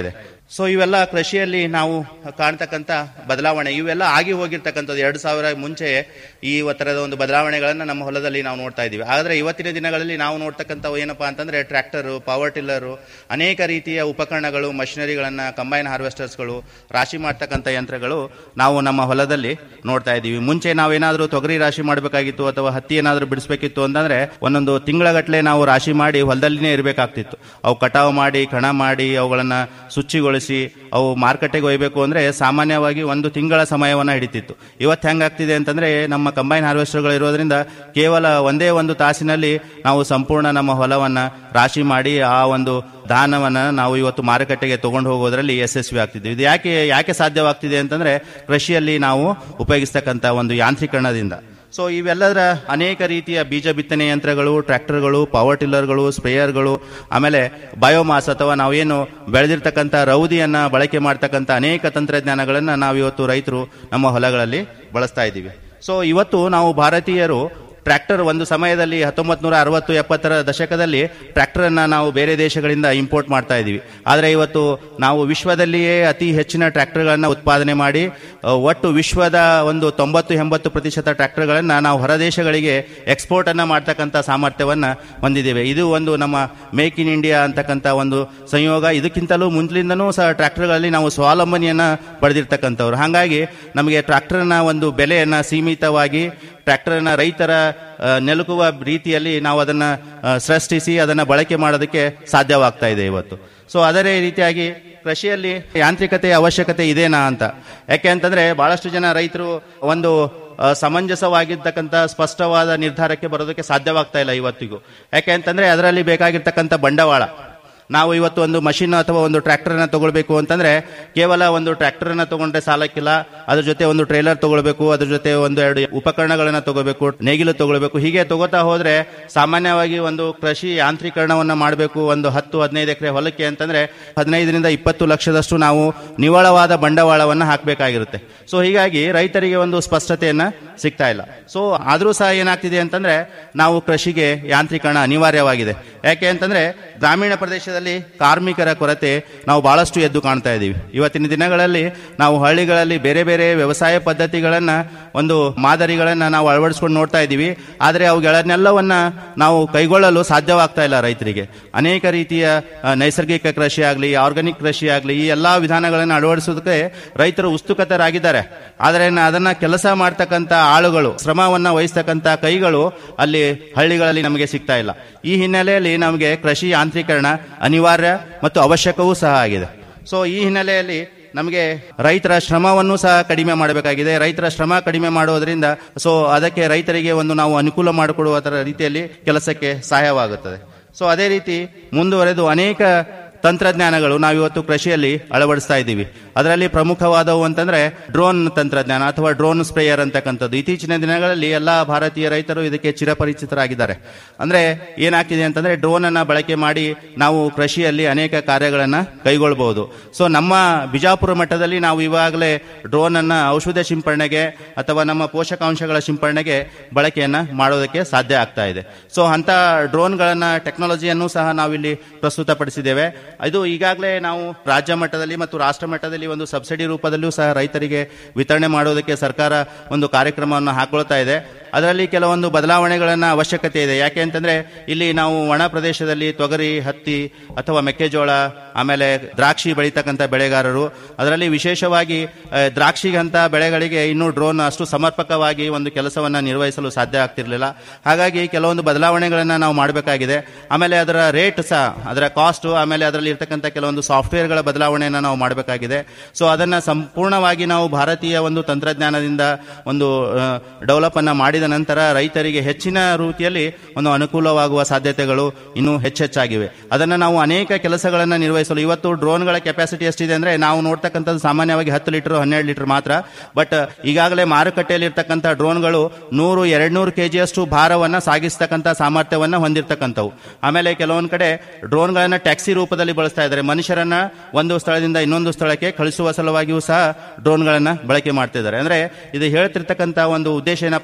ಸೊ ಇವೆಲ್ಲ ಕೃಷಿಯಲ್ಲಿ ನಾವು ಕಾಣ್ತಕ್ಕಂಥ ಬದಲಾವಣೆ ಇವೆಲ್ಲ ಆಗಿ ಹೋಗಿರ್ತಕ್ಕಂಥದ್ದು ಎರಡು ಸಾವಿರ ಮುಂಚೆ ಈ ಥರದ ಒಂದು ಬದಲಾವಣೆಗಳನ್ನು ನಮ್ಮ ಹೊಲದಲ್ಲಿ ನಾವು ನೋಡ್ತಾ ಇದ್ದೀವಿ ಆದರೆ ಇವತ್ತಿನ ದಿನಗಳಲ್ಲಿ ನಾವು ನೋಡ್ತಕ್ಕಂಥವು ಏನಪ್ಪಾ ಅಂತಂದ್ರೆ ಟ್ರ್ಯಾಕ್ಟರು ಪವರ್ ಟಿಲ್ಲರು ಅನೇಕ ರೀತಿಯ ಉಪಕರಣಗಳು ಮಷಿನರಿಗಳನ್ನು ಕಂಬೈನ್ ಹಾರ್ವೆಸ್ಟರ್ಸ್ಗಳು ರಾಶಿ ಮಾಡ್ತಕ್ಕಂಥ ಯಂತ್ರಗಳು ನಾವು ನಮ್ಮ ಹೊಲದಲ್ಲಿ ನೋಡ್ತಾ ಇದ್ದೀವಿ ಮುಂಚೆ ನಾವೇನಾದರೂ ತೊಗರಿ ರಾಶಿ ಮಾಡಬೇಕಾಗಿತ್ತು ಅಥವಾ ಹತ್ತಿ ಏನಾದರೂ ಬಿಡಿಸ್ಬೇಕಿತ್ತು ಅಂತಂದ್ರೆ ಒಂದೊಂದು ತಿಂಗಳಗಟ್ಟಲೆ ನಾವು ರಾಶಿ ಮಾಡಿ ಹೊಲದಲ್ಲಿನೇ ಇರಬೇಕಾಗ್ತಿತ್ತು ಅವು ಕಟಾವು ಮಾಡಿ ಕಣ ಮಾಡಿ ಅವುಗಳನ್ನ ಶುಚಿಗೊಳಿಸಿ ಅವು ಮಾರ್ಕೆಟಿಗೆ ಒಯ್ಯಬೇಕು ಅಂದ್ರೆ ಸಾಮಾನ್ಯವಾಗಿ ಒಂದು ತಿಂಗಳ ಸಮಯವನ್ನ ಹಿಡಿತಿತ್ತು ಇವತ್ತು ಹೆಂಗಾಗ್ತಿದೆ ಅಂತಂದ್ರೆ ನಮ್ಮ ಕಂಬೈನ್ ಹಾರ್ವೆಸ್ಟರ್ಗಳು ಇರೋದ್ರಿಂದ ಕೇವಲ ಒಂದೇ ಒಂದು ತಾಸಿನಲ್ಲಿ ನಾವು ಸಂಪೂರ್ಣ ನಮ್ಮ ಹೊಲವನ್ನ ರಾಶಿ ಮಾಡಿ ಆ ಒಂದು ಧಾನವನ್ನ ನಾವು ಇವತ್ತು ಮಾರುಕಟ್ಟೆಗೆ ತಗೊಂಡು ಹೋಗೋದ್ರಲ್ಲಿ ಯಶಸ್ವಿ ಆಗ್ತಿದ್ವಿ ಇದು ಯಾಕೆ ಯಾಕೆ ಸಾಧ್ಯವಾಗ್ತಿದೆ ಅಂತಂದ್ರೆ ಕೃಷಿಯಲ್ಲಿ ನಾವು ಉಪಯೋಗಿಸ್ತಕ್ಕಂಥ ಒಂದು ಯಾಂತ್ರೀಕರಣದಿಂದ ಸೊ ಇವೆಲ್ಲದರ ಅನೇಕ ರೀತಿಯ ಬೀಜ ಬಿತ್ತನೆ ಯಂತ್ರಗಳು ಟ್ರ್ಯಾಕ್ಟರ್ಗಳು ಪವರ್ ಟಿಲ್ಲರ್ಗಳು ಸ್ಪ್ರೇಯರ್ಗಳು ಆಮೇಲೆ ಬಯೋಮಾಸ್ ಅಥವಾ ನಾವೇನು ಬೆಳೆದಿರ್ತಕ್ಕಂಥ ರೌದಿಯನ್ನ ಬಳಕೆ ಮಾಡ್ತಕ್ಕಂಥ ಅನೇಕ ತಂತ್ರಜ್ಞಾನಗಳನ್ನು ನಾವು ಇವತ್ತು ರೈತರು ನಮ್ಮ ಹೊಲಗಳಲ್ಲಿ ಬಳಸ್ತಾ ಇದ್ದೀವಿ ಸೊ ಇವತ್ತು ನಾವು ಭಾರತೀಯರು ಟ್ರ್ಯಾಕ್ಟರ್ ಒಂದು ಸಮಯದಲ್ಲಿ ಹತ್ತೊಂಬತ್ತು ನೂರ ಅರವತ್ತು ಎಪ್ಪತ್ತರ ದಶಕದಲ್ಲಿ ಟ್ರ್ಯಾಕ್ಟರ್ ಅನ್ನ ನಾವು ಬೇರೆ ದೇಶಗಳಿಂದ ಇಂಪೋರ್ಟ್ ಮಾಡ್ತಾ ಇದ್ದೀವಿ ಆದರೆ ಇವತ್ತು ನಾವು ವಿಶ್ವದಲ್ಲಿಯೇ ಅತಿ ಹೆಚ್ಚಿನ ಟ್ರ್ಯಾಕ್ಟರ್ಗಳನ್ನ ಉತ್ಪಾದನೆ ಮಾಡಿ ಅ, ಒಟ್ಟು ವಿಶ್ವದ ಒಂದು ತೊಂಬತ್ತು ಎಂಬತ್ತು ಪ್ರತಿಶತ ಟ್ರ್ಯಾಕ್ಟರ್ಗಳನ್ನ ನಾವು ಹೊರ ದೇಶಗಳಿಗೆ ಎಕ್ಸ್ಪೋರ್ಟ್ ಅನ್ನ ಮಾಡ್ತಕ್ಕಂಥ ಸಾಮರ್ಥ್ಯವನ್ನ ಹೊಂದಿದ್ದೇವೆ ಇದು ಒಂದು ನಮ್ಮ ಮೇಕ್ ಇನ್ ಇಂಡಿಯಾ ಅಂತಕ್ಕಂಥ ಒಂದು ಸಂಯೋಗ ಇದಕ್ಕಿಂತಲೂ ಮುಂಚಿನಿಂದನೂ ಸಹ ಟ್ರ್ಯಾಕ್ಟರ್ಗಳಲ್ಲಿ ನಾವು ಸ್ವಾವಲಂಬನೆಯನ್ನ ಪಡೆದಿರ್ತಕ್ಕಂಥವ್ರು ಹಾಗಾಗಿ ನಮಗೆ ಟ್ರ್ಯಾಕ್ಟರ್ನ ಒಂದು ಬೆಲೆಯನ್ನ ಸೀಮಿತವಾಗಿ ಟ್ರ್ಯಾಕ್ಟರ್ನ ರೈತರ ಆ, ನೆಲುಕುವ ರೀತಿಯಲ್ಲಿ ನಾವು ಅದನ್ನ ಆ, ಸೃಷ್ಟಿಸಿ ಅದನ್ನ ಬಳಕೆ ಮಾಡೋದಕ್ಕೆ ಸಾಧ್ಯವಾಗ್ತಾ ಇದೆ ಇವತ್ತು ಸೊ ಅದೇ ರೀತಿಯಾಗಿ ಕೃಷಿಯಲ್ಲಿ ಯಾಂತ್ರಿಕತೆಯ ಅವಶ್ಯಕತೆ ಇದೇನಾ ಅಂತ ಯಾಕೆ ಅಂತಂದ್ರೆ ಬಹಳಷ್ಟು ಜನ ರೈತರು ಒಂದು ಆ, ಸಮಂಜಸವಾಗಿರ್ತಕ್ಕಂಥ ಸ್ಪಷ್ಟವಾದ ನಿರ್ಧಾರಕ್ಕೆ ಬರೋದಕ್ಕೆ ಸಾಧ್ಯವಾಗ್ತಾ ಇಲ್ಲ ಇವತ್ತಿಗೂ ಯಾಕೆ ಅಂತಂದ್ರೆ ಅದರಲ್ಲಿ ಬೇಕಾಗಿರ್ತಕ್ಕಂಥ ಬಂಡವಾಳ ನಾವು ಇವತ್ತು ಒಂದು ಮಷಿನ್ ಅಥವಾ ಒಂದು ಟ್ರ್ಯಾಕ್ಟರ್ ಅನ್ನ ತಗೊಳ್ಬೇಕು ಅಂತಂದ್ರೆ ಕೇವಲ ಒಂದು ಟ್ರ್ಯಾಕ್ಟರ್ ಅನ್ನ ತಗೊಂಡ್ರೆ ಸಾಲಕ್ಕಿಲ್ಲ ಅದ್ರ ಜೊತೆ ಒಂದು ಟ್ರೇಲರ್ ತಗೊಳ್ಬೇಕು ಅದ್ರ ಜೊತೆ ಒಂದು ಎರಡು ಉಪಕರಣಗಳನ್ನ ತಗೋಬೇಕು ನೇಗಿಲು ತಗೊಳ್ಬೇಕು ಹೀಗೆ ತಗೋತಾ ಹೋದ್ರೆ ಸಾಮಾನ್ಯವಾಗಿ ಒಂದು ಕೃಷಿ ಯಾಂತ್ರೀಕರಣವನ್ನ ಮಾಡಬೇಕು ಒಂದು ಹತ್ತು ಹದಿನೈದು ಎಕರೆ ಹೊಲಕ್ಕೆ ಅಂತಂದ್ರೆ ಹದಿನೈದರಿಂದ ಇಪ್ಪತ್ತು ಲಕ್ಷದಷ್ಟು ನಾವು ನಿವ್ವಳವಾದ ಬಂಡವಾಳವನ್ನ ಹಾಕಬೇಕಾಗಿರುತ್ತೆ ಸೊ ಹೀಗಾಗಿ ರೈತರಿಗೆ ಒಂದು ಸ್ಪಷ್ಟತೆಯನ್ನ ಸಿಗ್ತಾ ಇಲ್ಲ ಸೊ ಆದ್ರೂ ಸಹ ಏನಾಗ್ತಿದೆ ಅಂತಂದ್ರೆ ನಾವು ಕೃಷಿಗೆ ಯಾಂತ್ರೀಕರಣ ಅನಿವಾರ್ಯವಾಗಿದೆ ಯಾಕೆ ಅಂತಂದ್ರೆ ಗ್ರಾಮೀಣ ಪ್ರದೇಶದಲ್ಲಿ ಕಾರ್ಮಿಕರ ಕೊರತೆ ನಾವು ಬಹಳಷ್ಟು ಎದ್ದು ಕಾಣ್ತಾ ಇದ್ದೀವಿ ಇವತ್ತಿನ ದಿನಗಳಲ್ಲಿ ನಾವು ಹಳ್ಳಿಗಳಲ್ಲಿ ಬೇರೆ ಬೇರೆ ವ್ಯವಸಾಯ ಪದ್ಧತಿಗಳನ್ನ ಒಂದು ಮಾದರಿಗಳನ್ನ ನಾವು ಅಳವಡಿಸ್ಕೊಂಡು ನೋಡ್ತಾ ಇದ್ದೀವಿ ಆದರೆ ಅವುಗಳನ್ನೆಲ್ಲವನ್ನ ನಾವು ಕೈಗೊಳ್ಳಲು ಸಾಧ್ಯವಾಗ್ತಾ ಇಲ್ಲ ರೈತರಿಗೆ ಅನೇಕ ರೀತಿಯ ಆ, ನೈಸರ್ಗಿಕ ಕೃಷಿ ಆಗಲಿ ಆರ್ಗಾನಿಕ್ ಕೃಷಿ ಆಗಲಿ ಈ ಎಲ್ಲಾ ವಿಧಾನಗಳನ್ನು ಅಳವಡಿಸೋದಕ್ಕೆ ರೈತರು ಉತ್ಸುಕತರಾಗಿದ್ದಾರೆ ಆದರೆ ನ- ಅದನ್ನ ಕೆಲಸ ಮಾಡ್ತಕ್ಕಂಥ ಆಳುಗಳು ಶ್ರಮವನ್ನ ವಹಿಸ್ತಕ್ಕಂಥ ಕೈಗಳು ಅಲ್ಲಿ ಹಳ್ಳಿಗಳಲ್ಲಿ ನಮಗೆ ಸಿಗ್ತಾ ಇಲ್ಲ ಈ ಹಿನ್ನೆಲೆಯಲ್ಲಿ ನಮಗೆ ಕೃಷಿ ಯಾಂತ್ರೀಕರಣ ಅನಿವಾರ್ಯ ಮತ್ತು ಅವಶ್ಯಕವೂ ಸಹ ಆಗಿದೆ ಸೊ ಈ ಹಿನ್ನೆಲೆಯಲ್ಲಿ ನಮಗೆ ರೈತರ ಶ್ರಮವನ್ನು ಸಹ ಕಡಿಮೆ ಮಾಡಬೇಕಾಗಿದೆ ರೈತರ ಶ್ರಮ ಕಡಿಮೆ ಮಾಡೋದ್ರಿಂದ ಸೊ ಅದಕ್ಕೆ ರೈತರಿಗೆ ಒಂದು ನಾವು ಅನುಕೂಲ ಮಾಡಿಕೊಡುವ ತರ ರೀತಿಯಲ್ಲಿ ಕೆಲಸಕ್ಕೆ ಸಹಾಯವಾಗುತ್ತದೆ ಸೊ ಅದೇ ರೀತಿ ಮುಂದುವರೆದು ಅನೇಕ ತಂತ್ರಜ್ಞಾನಗಳು ನಾವಿವತ್ತು ಕೃಷಿಯಲ್ಲಿ ಅಳವಡಿಸ್ತಾ ಇದ್ದೀವಿ ಅದರಲ್ಲಿ ಪ್ರಮುಖವಾದವು ಅಂತಂದ್ರೆ ಡ್ರೋನ್ ತಂತ್ರಜ್ಞಾನ ಅಥವಾ ಡ್ರೋನ್ ಸ್ಪ್ರೇಯರ್ ಅಂತಕ್ಕಂಥದ್ದು ಇತ್ತೀಚಿನ ದಿನಗಳಲ್ಲಿ ಎಲ್ಲಾ ಭಾರತೀಯ ರೈತರು ಇದಕ್ಕೆ ಚಿರಪರಿಚಿತರಾಗಿದ್ದಾರೆ ಅಂದ್ರೆ ಏನಾಗ್ತಿದೆ ಅಂತಂದ್ರೆ ಡ್ರೋನ್ ಅನ್ನ ಬಳಕೆ ಮಾಡಿ ನಾವು ಕೃಷಿಯಲ್ಲಿ ಅನೇಕ ಕಾರ್ಯಗಳನ್ನ ಕೈಗೊಳ್ಳಬಹುದು ಸೊ ನಮ್ಮ ಬಿಜಾಪುರ ಮಟ್ಟದಲ್ಲಿ ನಾವು ಇವಾಗಲೇ ಡ್ರೋನ್ ಅನ್ನ ಔಷಧ ಸಿಂಪರಣೆಗೆ ಅಥವಾ ನಮ್ಮ ಪೋಷಕಾಂಶಗಳ ಸಿಂಪರಣೆಗೆ ಬಳಕೆಯನ್ನ ಮಾಡೋದಕ್ಕೆ ಸಾಧ್ಯ ಆಗ್ತಾ ಇದೆ ಸೊ ಅಂತ ಡ್ರೋನ್ಗಳನ್ನ ಟೆಕ್ನಾಲಜಿಯನ್ನು ಸಹ ನಾವಿಲ್ಲಿ ಪ್ರಸ್ತುತಪಡಿಸಿದ್ದೇವೆ ಇದು ಈಗಾಗಲೇ ನಾವು ರಾಜ್ಯ ಮಟ್ಟದಲ್ಲಿ ಮತ್ತು ರಾಷ್ಟ್ರ ಮಟ್ಟದಲ್ಲಿ ಒಂದು ಸಬ್ಸಿಡಿ ರೂಪದಲ್ಲೂ ಸಹ ರೈತರಿಗೆ ವಿತರಣೆ ಮಾಡೋದಕ್ಕೆ ಸರ್ಕಾರ ಒಂದು ಕಾರ್ಯಕ್ರಮವನ್ನು ಹಾಕೊಳ್ತಾ ಇದೆ ಅದರಲ್ಲಿ ಕೆಲವೊಂದು ಬದಲಾವಣೆಗಳನ್ನ ಅವಶ್ಯಕತೆ ಇದೆ ಯಾಕೆ ಅಂತಂದ್ರೆ ಇಲ್ಲಿ ನಾವು ಒಣ ಪ್ರದೇಶದಲ್ಲಿ ತೊಗರಿ ಹತ್ತಿ ಅಥವಾ ಮೆಕ್ಕೆಜೋಳ ಆಮೇಲೆ ದ್ರಾಕ್ಷಿ ಬೆಳೀತಕ್ಕಂಥ ಬೆಳೆಗಾರರು ಅದರಲ್ಲಿ ವಿಶೇಷವಾಗಿ ಆ, ದ್ರಾಕ್ಷಿಗಂತ ಬೆಳೆಗಳಿಗೆ ಇನ್ನೂ ಡ್ರೋನ್ ಅಷ್ಟು ಸಮರ್ಪಕವಾಗಿ ಒಂದು ಕೆಲಸವನ್ನ ನಿರ್ವಹಿಸಲು ಸಾಧ್ಯ ಆಗ್ತಿರ್ಲಿಲ್ಲ ಹಾಗಾಗಿ ಕೆಲವೊಂದು ಬದಲಾವಣೆಗಳನ್ನ ನಾವು ಮಾಡಬೇಕಾಗಿದೆ ಆಮೇಲೆ ಅದರ ರೇಟ್ ಸಹ ಅದರ ಕಾಸ್ಟ್ ಆಮೇಲೆ ಅದರಲ್ಲಿ ಇರ್ತಕ್ಕಂಥ ಕೆಲವೊಂದು ಸಾಫ್ಟ್ವೇರ್ಗಳ ಬದಲಾವಣೆಯನ್ನು ನಾವು ಮಾಡಬೇಕಾಗಿದೆ ಸೊ ಅದನ್ನ ಸಂಪೂರ್ಣವಾಗಿ ನಾವು ಭಾರತೀಯ ಒಂದು ತಂತ್ರಜ್ಞಾನದಿಂದ ಒಂದು ಡೆವಲಪ್ ಅನ್ನ ಮಾಡಿದ ನಂತರ ರೈತರಿಗೆ ಹೆಚ್ಚಿನ ರೀತಿಯಲ್ಲಿ ಒಂದು ಅನುಕೂಲವಾಗುವ ಸಾಧ್ಯತೆಗಳು ಇನ್ನೂ ಹೆಚ್ಚೆಚ್ಚಾಗಿವೆ ಅದನ್ನ ನಾವು ಅನೇಕ ಕೆಲಸಗಳನ್ನ ನಿರ್ವಹಿಸಲು ಇವತ್ತು ಡ್ರೋನ್ಗಳ ಕೆಪಾಸಿಟಿ ಎಷ್ಟಿದೆ ಅಂದ್ರೆ ನಾವು ನೋಡ್ತಕ್ಕಂಥದ್ದು ಸಾಮಾನ್ಯವಾಗಿ ಹತ್ತು ಲೀಟರ್ ಹನ್ನೆರಡು ಲೀಟರ್ ಮಾತ್ರ ಬಟ್ ಈಗಾಗಲೇ ಮಾರುಕಟ್ಟೆಯಲ್ಲಿ ಇರ್ತಕ್ಕಂಥ ಡ್ರೋನ್ಗಳು ನೂರು ಎರಡ್ ನೂರು ಕೆಜಿಯಷ್ಟು ಭಾರವನ್ನ ಸಾಗಿಸ್ತಕ್ಕಂಥ ಸಾಮರ್ಥ್ಯವನ್ನ ಹೊಂದಿರತಕ್ಕಂಥವು ಆಮೇಲೆ ಕೆಲವೊಂದು ಕಡೆ ಡ್ರೋನ್ಗಳನ್ನ ಟ್ಯಾಕ್ಸಿ ರೂಪದಲ್ಲಿ ಬಳಸ್ತಾ ಇದ್ದಾರೆ ಮನುಷ್ಯರನ್ನ ಒಂದು ಸ್ಥಳದಿಂದ ಇನ್ನೊಂದು ಸ್ಥಳಕ್ಕೆ ಕಳಿಸುವ ಸಲುವಾಗಿಯೂ ಸಹ ಡ್ರೋನ್ಗಳನ್ನ ಬಳಕೆ ಮಾಡ್ತಿದ್ದಾರೆ ಅಂದ್ರೆ ಇದು ಹೇಳ್ತಿರ್ತಕ್ಕಂಥ ಒಂದು ಉದ್ದೇಶ ಏನಪ್ಪಾ ಅಂತಂದ್ರೆ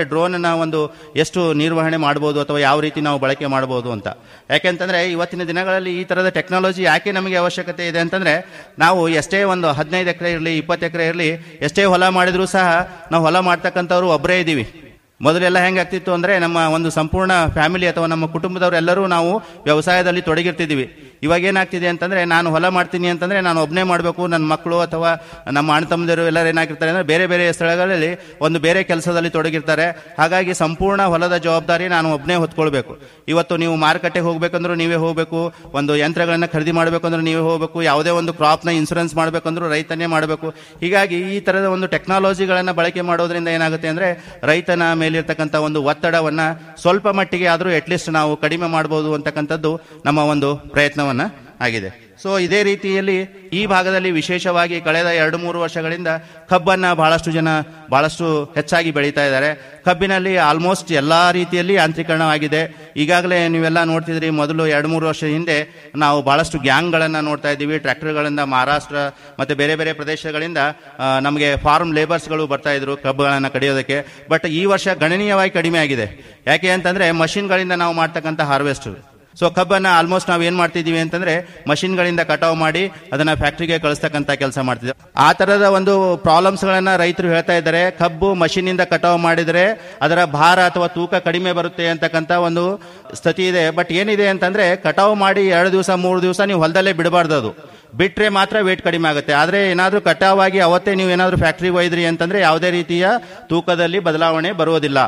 ಡ್ರೋನ್ನ ಒಂದು ಎಷ್ಟು ನಿರ್ವಹಣೆ ಮಾಡ್ಬೋದು ಅಥವಾ ಯಾವ ರೀತಿ ನಾವು ಬಳಕೆ ಮಾಡ್ಬೋದು ಅಂತ ಯಾಕೆಂತಂದ್ರೆ ಇವತ್ತಿನ ದಿನಗಳಲ್ಲಿ ಈ ತರದ ಟೆಕ್ನಾಲಜಿ ಯಾಕೆ ನಮಗೆ ಅವಶ್ಯಕತೆ ಇದೆ ಅಂತಂದ್ರೆ ನಾವು ಎಷ್ಟೇ ಒಂದು ಹದಿನೈದು ಎಕರೆ ಇರಲಿ ಇಪ್ಪತ್ತು ಎಕರೆ ಇರಲಿ ಎಷ್ಟೇ ಹೊಲ ಮಾಡಿದ್ರೂ ಸಹ ನಾವು ಹೊಲ ಮಾಡ್ತಕ್ಕಂಥವ್ರು ಒಬ್ಬರೇ ಇದ್ದೀವಿ ಮೊದಲೆಲ್ಲ ಹೆಂಗಾಗ್ತಿತ್ತು ಅಂದ್ರೆ ನಮ್ಮ ಒಂದು ಸಂಪೂರ್ಣ ಫ್ಯಾಮಿಲಿ ಅಥವಾ ನಮ್ಮ ಕುಟುಂಬದವರೆಲ್ಲರೂ ನಾವು ವ್ಯವಸಾಯದಲ್ಲಿ ತೊಡಗಿರ್ತಿದ್ದೀವಿ ಇವಾಗ ಏನಾಗ್ತಿದೆ ಅಂತಂದ್ರೆ ನಾನು ಹೊಲ ಮಾಡ್ತೀನಿ ಅಂತಂದ್ರೆ ನಾನು ಒಬ್ಬನೇ ಮಾಡಬೇಕು ನನ್ನ ಮಕ್ಕಳು ಅಥವಾ ನಮ್ಮ ಅಣ್ಣ ತಮ್ಮದಿರು ಎಲ್ಲರೂ ಏನಾಗಿರ್ತಾರೆ ಅಂದ್ರೆ ಬೇರೆ ಬೇರೆ ಸ್ಥಳಗಳಲ್ಲಿ ಒಂದು ಬೇರೆ ಕೆಲಸದಲ್ಲಿ ತೊಡಗಿರ್ತಾರೆ ಹಾಗಾಗಿ ಸಂಪೂರ್ಣ ಹೊಲದ ಜವಾಬ್ದಾರಿ ನಾನು ಒಬ್ಬನೇ ಹೊತ್ಕೊಳ್ಬೇಕು ಇವತ್ತು ನೀವು ಮಾರುಕಟ್ಟೆಗೆ ಹೋಗ್ಬೇಕಂದ್ರೂ ನೀವೇ ಹೋಗಬೇಕು ಒಂದು ಯಂತ್ರಗಳನ್ನ ಖರೀದಿ ಮಾಡಬೇಕಂದ್ರೂ ನೀವೇ ಹೋಗಬೇಕು ಯಾವುದೇ ಒಂದು ಕ್ರಾಪ್ನ ಇನ್ಸೂರೆನ್ಸ್ ಮಾಡಬೇಕಂದ್ರೂ ರೈತನೇ ಮಾಡಬೇಕು ಹೀಗಾಗಿ ಈ ತರದ ಒಂದು ಟೆಕ್ನಾಲಜಿಗಳನ್ನ ಬಳಕೆ ಮಾಡೋದ್ರಿಂದ ಏನಾಗುತ್ತೆ ಅಂದ್ರೆ ರೈತನ ಮೇಲಿರ್ತಕ್ಕಂಥ ಒಂದು ಒತ್ತಡವನ್ನ ಸ್ವಲ್ಪ ಮಟ್ಟಿಗೆ ಆದರೂ ಅಟ್ಲೀಸ್ಟ್ ನಾವು ಕಡಿಮೆ ಮಾಡಬಹುದು ಅಂತಕ್ಕಂಥದ್ದು ನಮ್ಮ ಒಂದು ಪ್ರಯತ್ನವನ್ನ ಆಗಿದೆ ಸೊ ಇದೇ ರೀತಿಯಲ್ಲಿ ಈ ಭಾಗದಲ್ಲಿ ವಿಶೇಷವಾಗಿ ಕಳೆದ ಎರಡು ಮೂರು ವರ್ಷಗಳಿಂದ ಕಬ್ಬನ್ನ ಬಹಳಷ್ಟು ಜನ ಬಹಳಷ್ಟು ಹೆಚ್ಚಾಗಿ ಬೆಳೀತಾ ಇದ್ದಾರೆ ಕಬ್ಬಿನಲ್ಲಿ ಆಲ್ಮೋಸ್ಟ್ ಎಲ್ಲಾ ರೀತಿಯಲ್ಲಿ ಯಾಂತ್ರೀಕರಣವಾಗಿದೆ ಈಗಾಗಲೇ ನೀವೆಲ್ಲ ನೋಡ್ತಿದ್ರಿ ಮೊದಲು ಎರಡು ಮೂರು ವರ್ಷ ಹಿಂದೆ ನಾವು ಬಹಳಷ್ಟು ಗ್ಯಾಂಗ್ಗಳನ್ನ ನೋಡ್ತಾ ಇದ್ದೀವಿ ಟ್ರ್ಯಾಕ್ಟರ್ಗಳಿಂದ ಮಹಾರಾಷ್ಟ್ರ ಮತ್ತೆ ಬೇರೆ ಬೇರೆ ಪ್ರದೇಶಗಳಿಂದ ಆ, ನಮಗೆ ಫಾರ್ಮ್ ಲೇಬರ್ಸ್ಗಳು ಬರ್ತಾ ಇದ್ರು ಕಬ್ಬುಗಳನ್ನ ಕಡಿಯೋದಕ್ಕೆ ಬಟ್ ಈ ವರ್ಷ ಗಣನೀಯವಾಗಿ ಕಡಿಮೆ ಆಗಿದೆ ಯಾಕೆ ಅಂತಂದ್ರೆ ಮಷಿನ್ಗಳಿಂದ ನಾವು ಮಾಡ್ತಕ್ಕಂಥ ಹಾರ್ವೆಸ್ಟ್ ಸೊ ಕಬ್ಬನ್ನ ಆಲ್ಮೋಸ್ಟ್ ನಾವು ಏನ್ ಮಾಡ್ತಿದೀವಿ ಅಂತಂದ್ರೆ ಮಷಿನ್ಗಳಿಂದ ಕಟಾವ್ ಮಾಡಿ ಅದನ್ನ ಫ್ಯಾಕ್ಟರಿಗೆ ಕಳಿಸ್ತಕ್ಕಂಥ ಕೆಲಸ ಮಾಡ್ತಿದ್ದೇವೆ ಆ ತರದ ಒಂದು ಪ್ರಾಬ್ಲಮ್ಸ್ ಗಳನ್ನ ರೈತರು ಹೇಳ್ತಾ ಇದ್ದಾರೆ ಕಬ್ಬು ಮಷಿನ್ ಇಂದ ಕಟಾವ್ ಮಾಡಿದ್ರೆ ಅದರ ಭಾರ ಅಥವಾ ತೂಕ ಕಡಿಮೆ ಬರುತ್ತೆ ಅಂತಕ್ಕಂಥ ಒಂದು ಸ್ಥಿತಿ ಇದೆ ಬಟ್ ಏನಿದೆ ಅಂತಂದ್ರೆ ಕಟಾವ್ ಮಾಡಿ ಎರಡು ದಿವಸ ಮೂರು ದಿವಸ ನೀವು ಹೊಲದಲ್ಲೇ ಬಿಡಬಾರ್ದು ಅದು ಬಿಟ್ರೆ ಮಾತ್ರ ವೇಟ್ ಕಡಿಮೆ ಆಗುತ್ತೆ ಆದ್ರೆ ಏನಾದ್ರೂ ಕಟಾವಾಗಿ ಅವತ್ತೇ ನೀವು ಏನಾದ್ರೂ ಫ್ಯಾಕ್ಟ್ರಿಗೆ ಒಯ್ದ್ರಿ ಅಂತಂದ್ರೆ ಯಾವುದೇ ರೀತಿಯ ತೂಕದಲ್ಲಿ ಬದಲಾವಣೆ ಬರುವುದಿಲ್ಲ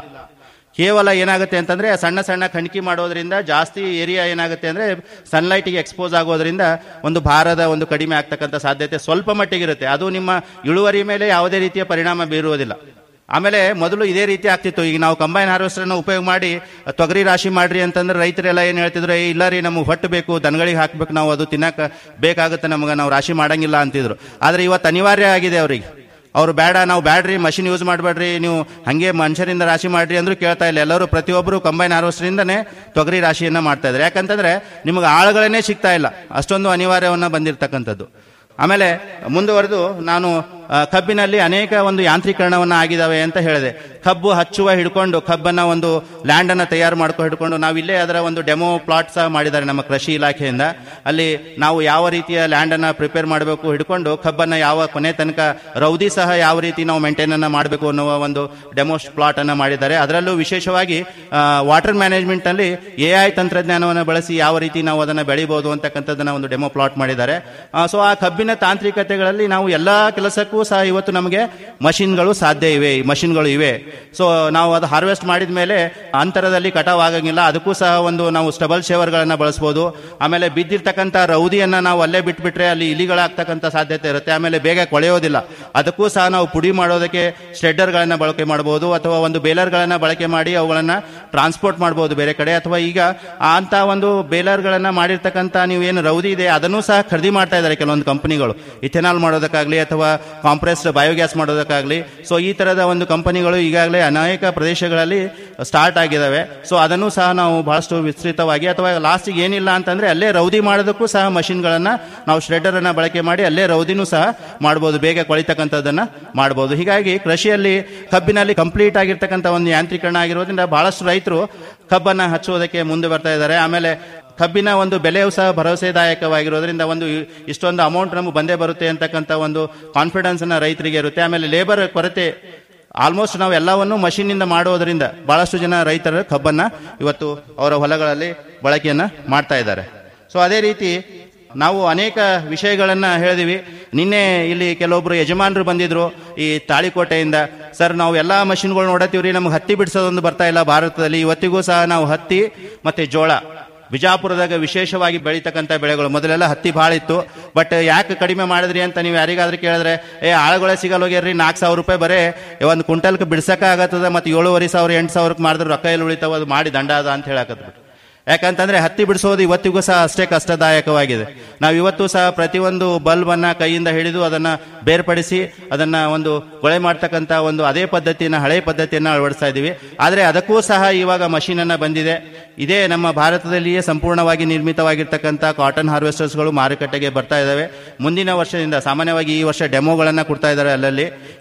ಕೇವಲ ಏನಾಗುತ್ತೆ ಅಂತಂದ್ರೆ ಸಣ್ಣ ಸಣ್ಣ ಕಣಿಕೆ ಮಾಡೋದ್ರಿಂದ ಜಾಸ್ತಿ ಏರಿಯಾ ಏನಾಗುತ್ತೆ ಅಂದ್ರೆ ಸನ್ಲೈಟಿಗೆ ಎಕ್ಸ್ಪೋಸ್ ಆಗೋದ್ರಿಂದ ಒಂದು ಭಾರದ ಒಂದು ಕಡಿಮೆ ಆಗ್ತಕ್ಕಂಥ ಸಾಧ್ಯತೆ ಸ್ವಲ್ಪ ಮಟ್ಟಿಗೆ ಇರುತ್ತೆ ಅದು ನಿಮ್ಮ ಇಳುವರಿ ಮೇಲೆ ಯಾವುದೇ ರೀತಿಯ ಪರಿಣಾಮ ಬೀರುವುದಿಲ್ಲ ಆಮೇಲೆ ಮೊದಲು ಇದೇ ರೀತಿ ಆಗ್ತಿತ್ತು ಈಗ ನಾವು ಕಂಬೈನ್ ಹಾರ್ವೆಸ್ಟರ್ನ ಉಪಯೋಗ ಮಾಡಿ ತೊಗರಿ ರಾಶಿ ಮಾಡ್ರಿ ಅಂತಂದ್ರೆ ರೈತರೆಲ್ಲ ಏನ್ ಹೇಳ್ತಿದ್ರು "ಏ, ಇಲ್ಲ ರೀ ನಮಗೆ ಹೊಟ್ಟು ಬೇಕು ದನಗಳಿಗೆ ಹಾಕ್ಬೇಕು ನಾವು ಅದು ತಿನ್ನಕ ಬೇಕಾಗುತ್ತೆ ನಮಗೆ ನಾವು ರಾಶಿ ಮಾಡಂಗಿಲ್ಲ ಅಂತಿದ್ರು ಆದ್ರೆ ಇವತ್ತು ಅನಿವಾರ್ಯ ಆಗಿದೆ ಅವರಿಗೆ ಅವ್ರು ಬೇಡ ನಾವು ಬ್ಯಾಡ್ರಿ ಮಷಿನ್ ಯೂಸ್ ಮಾಡಬೇಡ್ರಿ ನೀವು ಹಂಗೆ ಮನುಷ್ಯರಿಂದ ರಾಶಿ ಮಾಡ್ರಿ ಅಂದ್ರೂ ಕೇಳ್ತಾ ಇಲ್ಲ ಎಲ್ಲರೂ ಪ್ರತಿಯೊಬ್ಬರು ಕಂಬೈನ್ ಹಾರ್ವೆಸ್ಟರಿಂದನೇ ತೊಗರಿ ರಾಶಿಯನ್ನ ಮಾಡ್ತಾ ಇದ್ದಾರೆ ಯಾಕಂತಂದ್ರೆ ನಿಮಗೆ ಆಳುಗಳನ್ನೇ ಸಿಗ್ತಾ ಇಲ್ಲ ಅಷ್ಟೊಂದು ಅನಿವಾರ್ಯವನ್ನ ಬಂದಿರತಕ್ಕಂಥದ್ದು ಆಮೇಲೆ ಮುಂದುವರೆದು ನಾನು ಆ, ಕಬ್ಬಿನಲ್ಲಿ ಅನೇಕ ಒಂದು ಯಾಂತ್ರೀಕರಣವನ್ನ ಆಗಿದಾವೆ ಅಂತ ಹೇಳಿದೆ ಕಬ್ಬು ಹಚ್ಚುವ ಹಿಡ್ಕೊಂಡು ಕಬ್ಬನ್ನ ಒಂದು ಲ್ಯಾಂಡ್ ಅನ್ನ ತಯಾರು ಮಾಡ್ಕೊ ಹಿಡ್ಕೊಂಡು ನಾವು ಇಲ್ಲೇ ಅದರ ಒಂದು ಡೆಮೋ ಪ್ಲಾಟ್ ಸಹ ಮಾಡಿದ್ದಾರೆ ನಮ್ಮ ಕೃಷಿ ಇಲಾಖೆಯಿಂದ ಅಲ್ಲಿ ನಾವು ಯಾವ ರೀತಿಯ ಲ್ಯಾಂಡ್ ಅನ್ನ ಪ್ರಿಪೇರ್ ಮಾಡಬೇಕು ಹಿಡ್ಕೊಂಡು ಕಬ್ಬನ್ನ ಯಾವ ಕೊನೆ ತನಕ ರೌದಿ ಸಹ ಯಾವ ರೀತಿ ನಾವು ಮೇಂಟೈನ್ ಅನ್ನ ಮಾಡಬೇಕು ಅನ್ನುವ ಒಂದು ಡೆಮೋ ಪ್ಲಾಟ್ ಅನ್ನ ಮಾಡಿದ್ದಾರೆ ಅದರಲ್ಲೂ ವಿಶೇಷವಾಗಿ ವಾಟರ್ ಮ್ಯಾನೇಜ್ಮೆಂಟ್ ನಲ್ಲಿ ಎ ಐ ತಂತ್ರಜ್ಞಾನವನ್ನು ಬಳಸಿ ಯಾವ ರೀತಿ ನಾವು ಅದನ್ನ ಬೆಳಿಬಹುದು ಅಂತಕ್ಕಂಥದ್ದನ್ನ ಒಂದು ಡೆಮೋ ಪ್ಲಾಟ್ ಮಾಡಿದ್ದಾರೆ ಸೊ ಆ ಕಬ್ಬಿನ ತಾಂತ್ರಿಕತೆಗಳಲ್ಲಿ ನಾವು ಎಲ್ಲಾ ಕೆಲಸಕ್ಕೂ ಸಹ ಇವತ್ತು ನಮಗೆ ಮಷಿನ್ಗಳು ಸಾಧ್ಯ ಇವೆ ಈ ಮಷಿನ್ಗಳು ಇವೆ ಸೊ ನಾವು ಅದು ಹಾರ್ವೆಸ್ಟ್ ಮಾಡಿದ ಮೇಲೆ ಅಂತರದಲ್ಲಿ ಕಟಾವ್ ಆಗಂಗಿಲ್ಲ ಅದಕ್ಕೂ ಸಹ ಒಂದು ನಾವು ಸ್ಟಬಲ್ ಶೇವರ್ಗಳನ್ನ ಬಳಸಬಹುದು ಆಮೇಲೆ ಬಿದ್ದಿರ್ತಕ್ಕಂಥ ರೌದಿಯನ್ನ ನಾವು ಅಲ್ಲೇ ಬಿಟ್ಬಿಟ್ರೆ ಅಲ್ಲಿ ಇಲಿಗಳಾಗ್ತಕ್ಕಂಥ ಸಾಧ್ಯತೆ ಇರುತ್ತೆ ಆಮೇಲೆ ಬೇಗ ಕೊಳೆಯೋದಿಲ್ಲ ಅದಕ್ಕೂ ಸಹ ನಾವು ಪುಡಿ ಮಾಡೋದಕ್ಕೆ ಗಳನ್ನ ಬಳಕೆ ಮಾಡಬಹುದು ಅಥವಾ ಒಂದು ಬೇಲರ್ಗಳನ್ನ ಬಳಕೆ ಮಾಡಿ ಅವುಗಳನ್ನ ಟ್ರಾನ್ಸ್ಪೋರ್ಟ್ ಮಾಡಬಹುದು ಬೇರೆ ಕಡೆ ಅಥವಾ ಈಗ ಅಂತ ಒಂದು ಬೇಲರ್ಗಳನ್ನ ಮಾಡಿರ್ತಕ್ಕಂಥ ನೀವು ಏನು ರೌದಿ ಇದೆ ಅದನ್ನು ಸಹ ಖರೀದಿ ಮಾಡ್ತಾ ಇದ್ದಾರೆ ಕೆಲವೊಂದು ಕಂಪನಿಗಳು ಇಥೆನಾಲ್ ಮಾಡೋದಕ್ಕಾಗ್ಲಿ ಅಥವಾ ಕಾಂಪ್ರೆಸ್ಡ್ ಬಯೋಗ್ಯಾಸ್ ಮಾಡೋದಕ್ಕಾಗ್ಲಿ ಸೊ ಈ ತರದ ಒಂದು ಕಂಪನಿಗಳು ಈಗಾಗಲೇ ಅನೇಕ ಪ್ರದೇಶಗಳಲ್ಲಿ ಸ್ಟಾರ್ಟ್ ಆಗಿದಾವೆ ಸೊ ಅದನ್ನು ಸಹ ನಾವು ಬಹಳಷ್ಟು ವಿಸ್ತೃತವಾಗಿ ಅಥವಾ ಲಾಸ್ಟಿಗೆ ಏನಿಲ್ಲ ಅಂತಂದ್ರೆ ಅಲ್ಲೇ ರೌದಿ ಮಾಡೋದಕ್ಕೂ ಸಹ ಮಷಿನ್ಗಳನ್ನ ನಾವು ಶ್ರೆಡರ್ ಅನ್ನ ಬಳಕೆ ಮಾಡಿ ಅಲ್ಲೇ ರೌದಿನೂ ಸಹ ಮಾಡಬಹುದು ಬೇಗ ಕೊಳಿತಕ್ಕಂಥದ್ದನ್ನ ಮಾಡಬಹುದು ಹೀಗಾಗಿ ಕೃಷಿಯಲ್ಲಿ ಕಬ್ಬಿನಲ್ಲಿ ಕಂಪ್ಲೀಟ್ ಆಗಿರ್ತಕ್ಕಂಥ ಒಂದು ಯಾಂತ್ರೀಕರಣ ಆಗಿರೋದ್ರಿಂದ ಬಹಳಷ್ಟು ರೈತರು ಕಬ್ಬನ್ನ ಹಚ್ಚುವುದಕ್ಕೆ ಮುಂದೆ ಬರ್ತಾ ಇದ್ದಾರೆ ಆಮೇಲೆ ಕಬ್ಬಿನ ಒಂದು ಬೆಲೆಯೂ ಸಹ ಭರವಸೆದಾಯಕವಾಗಿರೋದ್ರಿಂದ ಒಂದು ಇಷ್ಟೊಂದು ಅಮೌಂಟ್ ನಮಗೆ ಬಂದೇ ಬರುತ್ತೆ ಅಂತಕ್ಕಂಥ ಒಂದು ಕಾನ್ಫಿಡೆನ್ಸ್ ಅನ್ನ ರೈತರಿಗೆ ಇರುತ್ತೆ ಆಮೇಲೆ ಲೇಬರ್ ಕೊರತೆ ಆಲ್ಮೋಸ್ಟ್ ನಾವು ಎಲ್ಲವನ್ನು machine ಇಂದ ಮಾಡೋದ್ರಿಂದ ಬಹಳಷ್ಟು ಜನ ರೈತರು ಕಬ್ಬನ್ನ ಇವತ್ತು ಅವರ ಹೊಲಗಳಲ್ಲಿ ಬಳಕೆಯನ್ನ ಮಾಡ್ತಾ ಇದ್ದಾರೆ ಸೊ ಅದೇ ರೀತಿ ನಾವು ಅನೇಕ ವಿಷಯಗಳನ್ನ ಹೇಳಿದಿವಿ ನಿನ್ನೆ ಇಲ್ಲಿ ಕೆಲವೊಬ್ರು ಯಜಮಾನರು ಬಂದಿದ್ರು ಈ ತಾಳಿಕೋಟೆಯಿಂದ ಸರ್ ನಾವು ಎಲ್ಲಾ ಮಷಿನ್ಗಳು ನೋಡತ್ತೀವ್ರಿ ನಮ್ಗೆ ಹತ್ತಿ ಬಿಡಿಸೋದೊಂದು ಬರ್ತಾ ಇಲ್ಲ ಭಾರತದಲ್ಲಿ ಇವತ್ತಿಗೂ ಸಹ ನಾವು ಹತ್ತಿ ಮತ್ತೆ ಜೋಳ ಬಿಜಾಪುರದಾಗ ವಿಶೇಷವಾಗಿ ಬೆಳೀತಕ್ಕಂಥ ಬೆಳೆಗಳು ಮೊದಲೆಲ್ಲ ಹತ್ತಿ ಭಾಳ ಇತ್ತು ಬಟ್ ಯಾಕೆ ಕಡಿಮೆ ಮಾಡಿದ್ರಿ ಅಂತ ನೀವು ಯಾರಿಗಾದ್ರೂ ಕೇಳಿದ್ರೆ ಏ ಆಳುಗಳೇ ಸಿಗಲ್ಲ ಹೋಗ್ಯಾರ್ರಿ ನಾಲ್ಕು ಸಾವಿರ ರೂಪಾಯಿ ಬರೇ ಒಂದು ಕ್ವಿಂಟಲ್ಗೆ ಬಿಡ್ಸಕ ಆಗತ್ತದ ಮತ್ತೆ ಏಳುವರೆ ಸಾವಿರ ಎಂಟು ಸಾವಿರಕ್ಕೆ ಮಾಡಿದ್ರೆ ರೊಕ್ಕ ಎಲ್ಲಿ ಉಳಿತಾವ ಅದು ಮಾಡಿ ದಂಡ ಅದ ಅಂತ ಹೇಳಕತ್ಬಿಟ್ಟು ಯಾಕಂತಂದ್ರೆ ಹತ್ತಿ ಬಿಡಿಸೋದು ಇವತ್ತಿಗೂ ಸಹ ಅಷ್ಟೇ ಕಷ್ಟದಾಯಕವಾಗಿದೆ ನಾವು ಇವತ್ತು ಸಹ ಪ್ರತಿಯೊಂದು ಬಲ್ಬ್ ಅನ್ನ ಕೈಯಿಂದ ಹಿಡಿದು ಅದನ್ನ ಬೇರ್ಪಡಿಸಿ ಅದನ್ನ ಒಂದು ಕೊಳೆ ಮಾಡ್ತಕ್ಕಂಥ ಒಂದು ಅದೇ ಪದ್ಧತಿಯನ್ನ ಹಳೆ ಪದ್ಧತಿಯನ್ನ ಅಳವಡಿಸ್ತಾ ಇದ್ದೀವಿ ಆದ್ರೆ ಅದಕ್ಕೂ ಸಹ ಇವಾಗ ಮಷೀನ್ ಅನ್ನ ಬಂದಿದೆ ಇದೇ ನಮ್ಮ ಭಾರತದಲ್ಲಿಯೇ ಸಂಪೂರ್ಣವಾಗಿ ನಿರ್ಮಿತವಾಗಿರ್ತಕ್ಕಂಥ ಕಾಟನ್ ಹಾರ್ವೆಸ್ಟರ್ಸ್ಗಳು ಮಾರುಕಟ್ಟೆಗೆ ಬರ್ತಾ ಇದಾವೆ ಮುಂದಿನ ವರ್ಷದಿಂದ ಸಾಮಾನ್ಯವಾಗಿ ಈ ವರ್ಷ ಡೆಮೋಗಳನ್ನ ಕೊಡ್ತಾ ಇದ್ದಾರೆ ಅಲ್ಲಲ್ಲಿ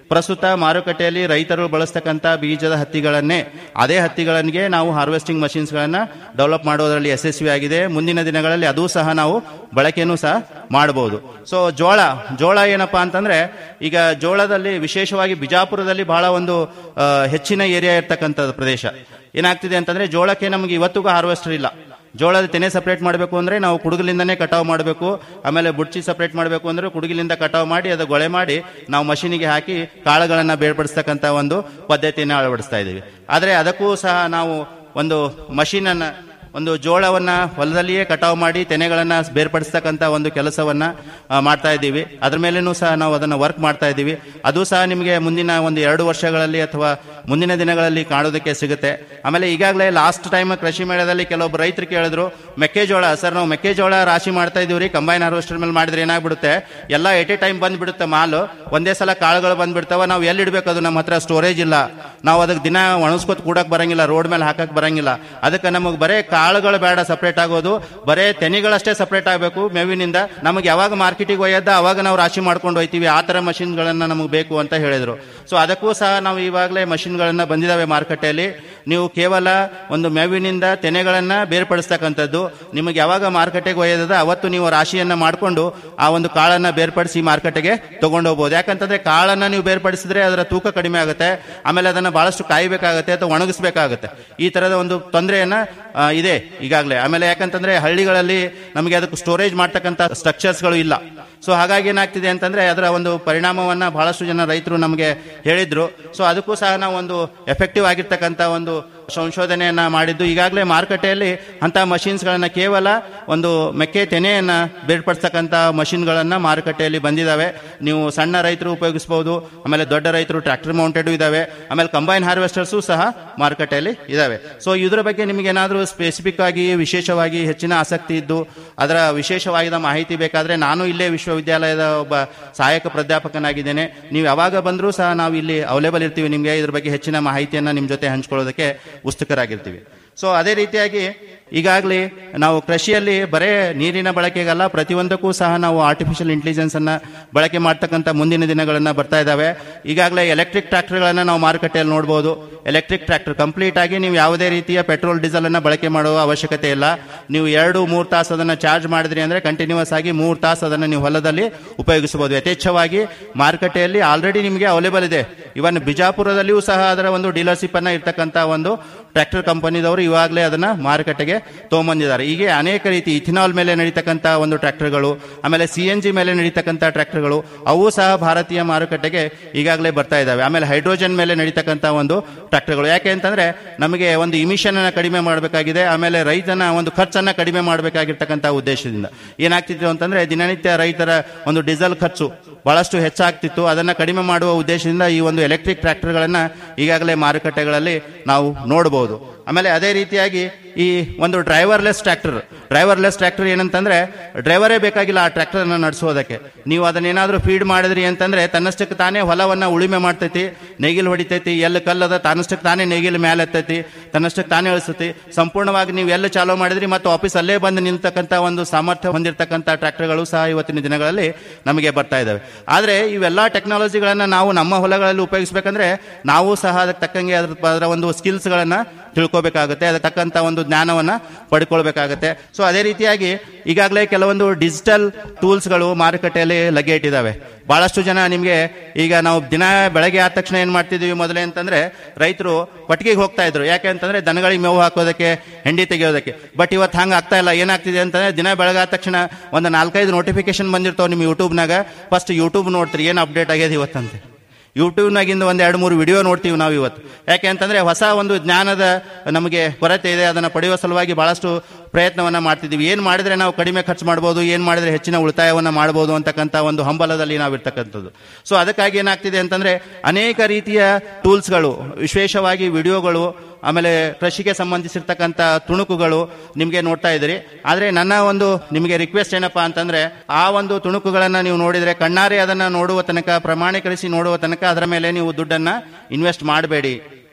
ಪ್ರಸ್ತುತ ಮಾರುಕಟ್ಟೆಯಲ್ಲಿ ರೈತರು ಬಳಸ್ತಕ್ಕಂಥ ಬೀಜದ ಹತ್ತಿಗಳನ್ನೇ ಅದೇ ಹತ್ತಿಗಳಿಗೆ ನಾವು ಹಾರ್ವೆಸ್ಟಿಂಗ್ ಮಷಿನ್ಸ್ಗಳನ್ನು ಡೆವಲಪ್ ಮಾಡೋದರಲ್ಲಿ ಯಶಸ್ವಿಯಾಗಿದೆ ಮುಂದಿನ ದಿನಗಳಲ್ಲಿ ಅದು ಸಹ ನಾವು ಬಳಕೆನೂ ಸಹ ಮಾಡಬಹುದು ಸೊ ಜೋಳ ಜೋಳ ಏನಪ್ಪಾ ಅಂತಂದ್ರೆ ಈಗ ಜೋಳದಲ್ಲಿ ವಿಶೇಷವಾಗಿ ಬಿಜಾಪುರದಲ್ಲಿ ಬಹಳ ಒಂದು ಆ, ಹೆಚ್ಚಿನ ಏರಿಯಾ ಇರ್ತಕ್ಕಂಥ ಪ್ರದೇಶ ಏನಾಗ್ತಿದೆ ಅಂತಂದ್ರೆ ಜೋಳಕ್ಕೆ ನಮಗೆ ಇವತ್ತಿಗೂ ಹಾರ್ವೆಸ್ಟರ್ ಇಲ್ಲ ಜೋಳದ ತೆನೆ ಸಪರೇಟ್ ಮಾಡಬೇಕು ಅಂದ್ರೆ ನಾವು ಕುಡುಗಲಿಂದನೇ ಕಟಾವು ಮಾಡಬೇಕು ಆಮೇಲೆ ಬುಡ್ಚಿ ಸಪರೇಟ್ ಮಾಡಬೇಕು ಅಂದ್ರೆ ಕುಡುಗಿಲಿಂದ ಕಟಾವು ಮಾಡಿ ಅದು ಗೊಳೆ ಮಾಡಿ ನಾವು ಮಷೀನಿಗೆ ಹಾಕಿ ಕಾಳುಗಳನ್ನ ಬೇರ್ಪಡಿಸ್ತಕ್ಕಂಥ ಒಂದು ಪದ್ಧತಿಯನ್ನು ಅಳವಡಿಸ್ತಾ ಇದ್ದೀವಿ ಆದರೆ ಅದಕ್ಕೂ ಸಹ ನಾವು ಒಂದು ಮಷೀನ್ ಅನ್ನ ಒಂದು ಜೋಳವನ್ನ ಹೊಲದಲ್ಲಿಯೇ ಕಟಾವು ಮಾಡಿ ತೆನೆಗಳನ್ನ ಬೇರ್ಪಡಿಸ್ತಕ್ಕಂಥ ಒಂದು ಕೆಲಸವನ್ನ ಆ, ಮಾಡ್ತಾ ಇದ್ದೀವಿ ಅದ್ರ ಮೇಲೇನೂ ಸಹ ನಾವು ಅದನ್ನ ವರ್ಕ್ ಮಾಡ್ತಾ ಇದ್ದೀವಿ ಅದು ಸಹ ನಿಮಗೆ ಮುಂದಿನ ಒಂದು ಎರಡು ವರ್ಷಗಳಲ್ಲಿ ಅಥವಾ ಮುಂದಿನ ದಿನಗಳಲ್ಲಿ ಕಾಣೋದಕ್ಕೆ ಸಿಗುತ್ತೆ ಆಮೇಲೆ ಈಗಾಗಲೇ ಲಾಸ್ಟ್ ಟೈಮ್ ಕೃಷಿ ಮೇಳದಲ್ಲಿ ಕೆಲವೊಬ್ಬರು ರೈತರು ಕೇಳಿದ್ರು ಮೆಕ್ಕೆಜೋಳ ಸರ್ ನಾವು ಮೆಕ್ಕೆಜೋಳ ರಾಶಿ ಮಾಡ್ತಾ ಇದೀವಿ ರೀ ಕಂಬೈನ್ ಹಾರ್ವೆಸ್ಟರ್ ಮೇಲೆ ಮಾಡಿದ್ರೆ ಏನಾಗ್ಬಿಡುತ್ತೆ ಎಲ್ಲ ಎಟ್ ಎ ಟೈಮ್ ಬಂದ್ಬಿಡುತ್ತೆ ಮಾಲು ಒಂದೇ ಸಲ ಕಾಳುಗಳು ಬಂದ್ಬಿಡ್ತಾವ ನಾವು ಎಲ್ಲಿ ಇಡಬೇಕು ಅದು ನಮ್ಮ ಹತ್ರ ಸ್ಟೋರೇಜ್ ಇಲ್ಲ ನಾವು ಅದಕ್ಕೆ ದಿನ ಒಣಗಿಸ್ಕೊತ್ ಕೂಡಕ್ ಬರಂಗಿಲ್ಲ ರೋಡ್ ಮೇಲೆ ಹಾಕಕ್ ಬರಂಗಿಲ್ಲ ಅದಕ್ಕೆ ನಮಗೆ ಬರೇ ಕಾಳುಗಳು ಬೇಡ ಸಪರೇಟ್ ಆಗೋದು ಬರೇ ತೆನಿಗಳಷ್ಟೇ ಸಪರೇಟ್ ಆಗಬೇಕು ಮೇವಿನಿಂದ ನಮಗೆ ಯಾವಾಗ ಮಾರ್ಕೆಟಿಗೆ ಒಯ್ಯದ ಅವಾಗ ನಾವು ರಾಶಿ ಮಾಡ್ಕೊಂಡು ಹೋಯ್ತೀವಿ ಆ ತರ ಮಷಿನ್ಗಳನ್ನ ನಮಗೆ ಬೇಕು ಅಂತ ಹೇಳಿದ್ರು ಸೊ ಅದಕ್ಕೂ ಸಹ ನಾವು ಇವಾಗಲೇ ಮಷಿನ್ಗಳನ್ನ ಬಂದಿದಾವೆ ಮಾರುಕಟ್ಟೆಯಲ್ಲಿ ನೀವು ಕೇವಲ ಒಂದು ಮೇವಿನಿಂದ ತೆನೆಗಳನ್ನ ಬೇರ್ಪಡಿಸ್ತಕ್ಕಂಥದ್ದು ನಿಮಗೆ ಯಾವಾಗ ಮಾರುಕಟ್ಟೆಗೆ ಒಯ್ಯದ ಅವತ್ತು ನೀವು ರಾಶಿಯನ್ನ ಮಾಡಿಕೊಂಡು ಆ ಒಂದು ಕಾಳನ್ನ ಬೇರ್ಪಡಿಸಿ ಮಾರುಕಟ್ಟೆಗೆ ತಗೊಂಡು ಹೋಗ್ಬೋದು ಯಾಕಂತಂದ್ರೆ ಕಾಳನ್ನ ನೀವು ಬೇರ್ಪಡಿಸಿದ್ರೆ ಅದರ ತೂಕ ಕಡಿಮೆ ಆಗುತ್ತೆ ಆಮೇಲೆ ಅದನ್ನ ಬಹಳಷ್ಟು ಕಾಯಬೇಕಾಗುತ್ತೆ ಅಥವಾ ಒಣಗಿಸ್ಬೇಕಾಗುತ್ತೆ ಈ ತರದ ಒಂದು ತೊಂದರೆಯನ್ನ ಆ, ಇದೆ ಈಗಾಗಲೇ ಆಮೇಲೆ ಯಾಕಂತಂದ್ರೆ ಹಳ್ಳಿಗಳಲ್ಲಿ ನಮಗೆ ಅದಕ್ಕೆ ಸ್ಟೋರೇಜ್ ಮಾಡ್ತಕ್ಕಂಥ ಸ್ಟ್ರಕ್ಚರ್ಸ್ಗಳು ಇಲ್ಲ ಸೊ ಹಾಗಾಗಿ ಏನಾಗ್ತಿದೆ ಅಂತಂದ್ರೆ ಅದರ ಒಂದು ಪರಿಣಾಮವನ್ನ ಬಹಳಷ್ಟು ಜನ ರೈತರು ನಮಗೆ ಹೇಳಿದ್ರು ಸೊ ಅದಕ್ಕೂ ಸಹ ನಾವು ಒಂದು ಎಫೆಕ್ಟಿವ್ ಆಗಿರ್ತಕ್ಕಂಥ ಒಂದು ಸಂಶೋಧನೆಯನ್ನ ಮಾಡಿದ್ದು ಈಗಾಗಲೇ ಮಾರುಕಟ್ಟೆಯಲ್ಲಿ ಅಂತ ಮಷಿನ್ಸ್ಗಳನ್ನ ಕೇವಲ ಒಂದು ಮೆಕ್ಕೆ ತೆನೆಯನ್ನ ಬೇರ್ಪಡಿಸ್ತಕ್ಕಂಥ ಮಷಿನ್ಗಳನ್ನ ಮಾರುಕಟ್ಟೆಯಲ್ಲಿ ಬಂದಿದ್ದಾವೆ ನೀವು ಸಣ್ಣ ರೈತರು ಉಪಯೋಗಿಸಬಹುದು ಆಮೇಲೆ ದೊಡ್ಡ ರೈತರು ಟ್ರಾಕ್ಟರ್ ಮೌಂಟೆಡ್ ಇದಾವೆ ಆಮೇಲೆ ಕಂಬೈನ್ ಹಾರ್ವೆಸ್ಟರ್ಸು ಸಹ ಮಾರುಕಟ್ಟೆಯಲ್ಲಿ ಇದಾವೆ ಸೊ ಇದರ ಬಗ್ಗೆ ನಿಮಗೆ ಏನಾದರೂ ಸ್ಪೆಸಿಫಿಕ್ ಆಗಿ ವಿಶೇಷವಾಗಿ ಹೆಚ್ಚಿನ ಆಸಕ್ತಿ ಇದ್ದು ಅದರ ವಿಶೇಷವಾಗಿದ ಮಾಹಿತಿ ಬೇಕಾದ್ರೆ ನಾನು ಇಲ್ಲೇ ವಿಶ್ವವಿದ್ಯಾಲಯದ ಒಬ್ಬ ಸಹಾಯಕ ಪ್ರಾಧ್ಯಾಪಕನಾಗಿದ್ದೇನೆ ನೀವು ಯಾವಾಗ ಬಂದರೂ ಸಹ ನಾವು ಇಲ್ಲಿ ಅವೈಲೇಬಲ್ ಇರ್ತೀವಿ ನಿಮಗೆ ಇದ್ರ ಬಗ್ಗೆ ಹೆಚ್ಚಿನ ಮಾಹಿತಿಯನ್ನ ನಿಮ್ಮ ಜೊತೆ ಹಂಚ್ಕೊಳ್ಳೋದಕ್ಕೆ ಉತ್ಸುಕರಾಗಿರ್ತೀವಿ ಸೊ ಅದೇ ರೀತಿಯಾಗಿ ಈಗಾಗಲೇ ನಾವು ಕೃಷಿಯಲ್ಲಿ ಬರೇ ನೀರಿನ ಬಳಕೆಗಲ್ಲ ಪ್ರತಿಯೊಂದಕ್ಕೂ ಸಹ ನಾವು ಆರ್ಟಿಫಿಷಿಯಲ್ ಇಂಟೆಲಿಜೆನ್ಸ್ ಅನ್ನ ಬಳಕೆ ಮಾಡ್ತಕ್ಕಂಥ ಮುಂದಿನ ದಿನಗಳನ್ನ ಬರ್ತಾ ಇದಾವೆ ಈಗಾಗಲೇ ಎಲೆಕ್ಟ್ರಿಕ್ ಟ್ರಾಕ್ಟರ್ಗಳನ್ನ ನಾವು ಮಾರುಕಟ್ಟೆಯಲ್ಲಿ ನೋಡಬಹುದು ಎಲೆಕ್ಟ್ರಿಕ್ ಟ್ರಾಕ್ಟರ್ ಕಂಪ್ಲೀಟ್ ಆಗಿ ನೀವು ಯಾವುದೇ ರೀತಿಯ ಪೆಟ್ರೋಲ್ ಡೀಸೆಲ್ ಅನ್ನ ಬಳಕೆ ಮಾಡುವ ಅವಶ್ಯಕತೆ ಇಲ್ಲ ನೀವು ಎರಡು ಮೂರು ತಾಸು ಅದನ್ನ ಚಾರ್ಜ್ ಮಾಡಿದ್ರಿ ಅಂದ್ರೆ ಕಂಟಿನ್ಯೂಸ್ ಆಗಿ ಮೂರು ತಾಸು ಅದನ್ನ ನೀವು ಹೊಲದಲ್ಲಿ ಉಪಯೋಗಿಸಬಹುದು ಯಥೇಚ್ಛವಾಗಿ ಮಾರುಕಟ್ಟೆಯಲ್ಲಿ ಆಲ್ರೆಡಿ ನಿಮಗೆ ಅವೈಲೇಬಲ್ ಇದೆ ಇವನ್ ಬಿಜಾಪುರದಲ್ಲಿಯೂ ಸಹ ಅದರ ಒಂದು ಡೀಲರ್ಶಿಪ್ ಅನ್ನ ಇರ್ತಕ್ಕಂಥ ಒಂದು ಟ್ರ್ಯಾಕ್ಟರ್ ಕಂಪನಿದವರು ಇವಾಗಲೇ ಅದನ್ನ ಮಾರುಕಟ್ಟೆಗೆ ತಗೊಂಬಂದಿದ್ದಾರೆ ಹೀಗೆ ಅನೇಕ ರೀತಿ ಇಥಿನಾಲ್ ಮೇಲೆ ನಡೀತಕ್ಕಂಥ ಒಂದು ಟ್ರ್ಯಾಕ್ಟರ್ಗಳು ಆಮೇಲೆ ಸಿ ಎನ್ ಜಿ ಮೇಲೆ ನಡೀತಕ್ಕಂಥ ಟ್ರ್ಯಾಕ್ಟರ್ಗಳು ಅವು ಸಹ ಭಾರತೀಯ ಮಾರುಕಟ್ಟೆಗೆ ಈಗಾಗಲೇ ಬರ್ತಾ ಇದಾವೆ ಆಮೇಲೆ ಹೈಡ್ರೋಜನ್ ಮೇಲೆ ನಡೀತಕ್ಕಂಥ ಒಂದು ಟ್ರ್ಯಾಕ್ಟರ್ಗಳು ಯಾಕೆ ಅಂತಂದ್ರೆ ನಮಗೆ ಒಂದು ಇಮಿಷನ್ ಅನ್ನ ಕಡಿಮೆ ಮಾಡಬೇಕಾಗಿದೆ ಆಮೇಲೆ ರೈತನ ಒಂದು ಖರ್ಚನ್ನ ಕಡಿಮೆ ಮಾಡಬೇಕಾಗಿರ್ತಕ್ಕಂಥ ಉದ್ದೇಶದಿಂದ ಏನಾಗ್ತಿತ್ತು ಅಂತಂದ್ರೆ ದಿನನಿತ್ಯ ರೈತರ ಒಂದು ಡೀಸೆಲ್ ಖರ್ಚು ಬಹಳಷ್ಟು ಹೆಚ್ಚಾಗ್ತಿತ್ತು ಅದನ್ನ ಕಡಿಮೆ ಮಾಡುವ ಉದ್ದೇಶದಿಂದ ಈ ಒಂದು ಎಲೆಕ್ಟ್ರಿಕ್ ಟ್ರ್ಯಾಕ್ಟರ್ಗಳನ್ನ ಈಗಾಗಲೇ ಮಾರುಕಟ್ಟೆಗಳಲ್ಲಿ ನಾವು ನೋಡಬಹುದು ಆಮೇಲೆ ಅದೇ ರೀತಿಯಾಗಿ ಈ ಒಂದು ಡ್ರೈವರ್ಲೆಸ್ ಟ್ರ್ಯಾಕ್ಟರ್ ಡ್ರೈವರ್ಲೆಸ್ ಟ್ರ್ಯಾಕ್ಟರ್ ಏನಂತಂದ್ರೆ ಡ್ರೈವರೇ ಬೇಕಾಗಿಲ್ಲ ಆ ಟ್ರ್ಯಾಕ್ಟರ್ ಅನ್ನ ನಡೆಸೋದಕ್ಕೆ ನೀವು ಅದನ್ನೇನಾದ್ರೂ ಫೀಡ್ ಮಾಡಿದ್ರಿ ಅಂತಂದ್ರೆ ತನ್ನಷ್ಟಕ್ಕೆ ತಾನೇ ಹೊಲವನ್ನ ಉಳಿಮೆ ಮಾಡ್ತೈತಿ ನೇಗಿಲು ಹೊಡಿತೈತಿ ಎಲ್ಲಿ ಕಲ್ಲದ ತನ್ನಷ್ಟಕ್ಕೆ ತಾನೇ ನೇಗಿಲು ಮೇಲೆ ಎತ್ತೈತಿ ತನ್ನಷ್ಟಕ್ಕೆ ತಾನೇ ಇಳಿಸ್ತೈತಿ ಸಂಪೂರ್ಣವಾಗಿ ನೀವು ಎಲ್ಲ ಚಾಲೂ ಮಾಡಿದ್ರಿ ಮತ್ತು ಆಫೀಸ್ ಅಲ್ಲೇ ಬಂದು ನಿಲ್ತಕ್ಕಂಥ ಒಂದು ಸಾಮರ್ಥ್ಯ ಹೊಂದಿರತಕ್ಕಂಥ ಟ್ರ್ಯಾಕ್ಟರ್ಗಳು ಸಹ ಇವತ್ತಿನ ದಿನಗಳಲ್ಲಿ ನಮಗೆ ಬರ್ತಾ ಇದಾವೆ ಆದ್ರೆ ಇವೆಲ್ಲ ಟೆಕ್ನಾಲಜಿಗಳನ್ನ ನಾವು ನಮ್ಮ ಹೊಲಗಳಲ್ಲಿ ಉಪಯೋಗಿಸಬೇಕಂದ್ರೆ ನಾವು ಸಹ ಅದಕ್ಕೆ ತಕ್ಕಂಗೆ ಅದ್ರ ಅದರ ಒಂದು ಸ್ಕಿಲ್ಸ್ಗಳನ್ನ ತಿಳ್ಕೊಬೇಕಾಗುತ್ತೆ ಅದಕ್ಕೆ ತಕ್ಕಂತ ಒಂದು ಜ್ಞಾನವನ್ನ ಪಡ್ಕೊಳ್ಬೇಕಾಗತ್ತೆ ಸೊ ಅದೇ ರೀತಿಯಾಗಿ ಈಗಾಗಲೇ ಕೆಲವೊಂದು ಡಿಜಿಟಲ್ ಟೂಲ್ಸ್ಗಳು ಮಾರುಕಟ್ಟೆಯಲ್ಲಿ ಲಗ್ಗೆ ಇಟ್ಟಿದ್ದಾವೆ ಬಹಳಷ್ಟು ಜನ ನಿಮಗೆ ಈಗ ನಾವು ದಿನ ಬೆಳಗ್ಗೆ ಆದ ತಕ್ಷಣ ಏನ್ ಮಾಡ್ತಿದೀವಿ ಮೊದಲೇ ಅಂತಂದ್ರೆ ರೈತರು ಕೊಟ್ಟಿಗೆಗೆ ಹೋಗ್ತಾ ಇದ್ರು ಯಾಕೆ ಅಂತಂದ್ರೆ ದನಗಳಿಗೆ ಮೇವು ಹಾಕೋದಕ್ಕೆ ಹೆಂಡಿ ತೆಗೆಯೋದಕ್ಕೆ ಬಟ್ ಇವತ್ತು ಹಂಗ ಆಗ್ತಾ ಇಲ್ಲ ಏನಾಗ್ತಿದೆ ಅಂತಂದ್ರೆ ದಿನ ಬೆಳಗಾದ ತಕ್ಷಣ ಒಂದು ನಾಲ್ಕೈದು ನೋಟಿಫಿಕೇಶನ್ ಬಂದಿರ್ತಾವ ನಿಮ್ಮ ಯೂಟ್ಯೂಬ್ನಾಗ ಫಸ್ಟ್ ಯೂಟ್ಯೂಬ್ ನೋಡ್ತೀರಿ ಏನು ಅಪ್ಡೇಟ್ ಆಗ್ಯದ ಇವತ್ತಂತೆ ಯೂಟ್ಯೂಬ್ನಾಗಿಂದ ಒಂದು ಎರಡು ಮೂರು ವಿಡಿಯೋ ನೋಡ್ತೀವಿ ನಾವು ಇವತ್ತು ಯಾಕೆ ಅಂತಂದ್ರೆ ಹೊಸ ಒಂದು ಜ್ಞಾನದ ನಮಗೆ ಕೊರತೆ ಇದೆ ಅದನ್ನು ಪಡೆಯುವ ಸಲುವಾಗಿ ಬಹಳಷ್ಟು ಪ್ರಯತ್ನವನ್ನ ಮಾಡ್ತಿದ್ದೀವಿ ಏನು ಮಾಡಿದ್ರೆ ನಾವು ಕಡಿಮೆ ಖರ್ಚು ಮಾಡ್ಬೋದು ಏನು ಮಾಡಿದ್ರೆ ಹೆಚ್ಚಿನ ಉಳಿತಾಯವನ್ನ ಮಾಡ್ಬೋದು ಅಂತಕ್ಕಂಥ ಒಂದು ಹಂಬಲದಲ್ಲಿ ನಾವು ಇರ್ತಕ್ಕಂಥದ್ದು ಸೊ ಅದಕ್ಕಾಗಿ ಏನಾಗ್ತಿದೆ ಅಂತಂದ್ರೆ ಅನೇಕ ರೀತಿಯ ಟೂಲ್ಸ್ಗಳು ವಿಶೇಷವಾಗಿ ವಿಡಿಯೋಗಳು ಆಮೇಲೆ ಕೃಷಿಗೆ ಸಂಬಂಧಿಸಿರ್ತಕ್ಕಂಥ ತುಣುಕುಗಳು ನಿಮಗೆ ನೋಡ್ತಾ ಇದ್ದೀರಿ ಆದರೆ ನನ್ನ ಒಂದು ನಿಮಗೆ ರಿಕ್ವೆಸ್ಟ್ ಏನಪ್ಪಾ ಅಂತಂದ್ರೆ ಆ ಒಂದು ತುಣುಕುಗಳನ್ನ ನೀವು ನೋಡಿದ್ರೆ ಕಣ್ಣಾರೆ ಅದನ್ನ ನೋಡುವ ತನಕ ಪ್ರಮಾಣೀಕರಿಸಿ ನೋಡುವ ತನಕ ಅದರ ಮೇಲೆ ನೀವು ದುಡ್ಡನ್ನ ಇನ್ವೆಸ್ಟ್ ಮಾಡಬೇಡಿ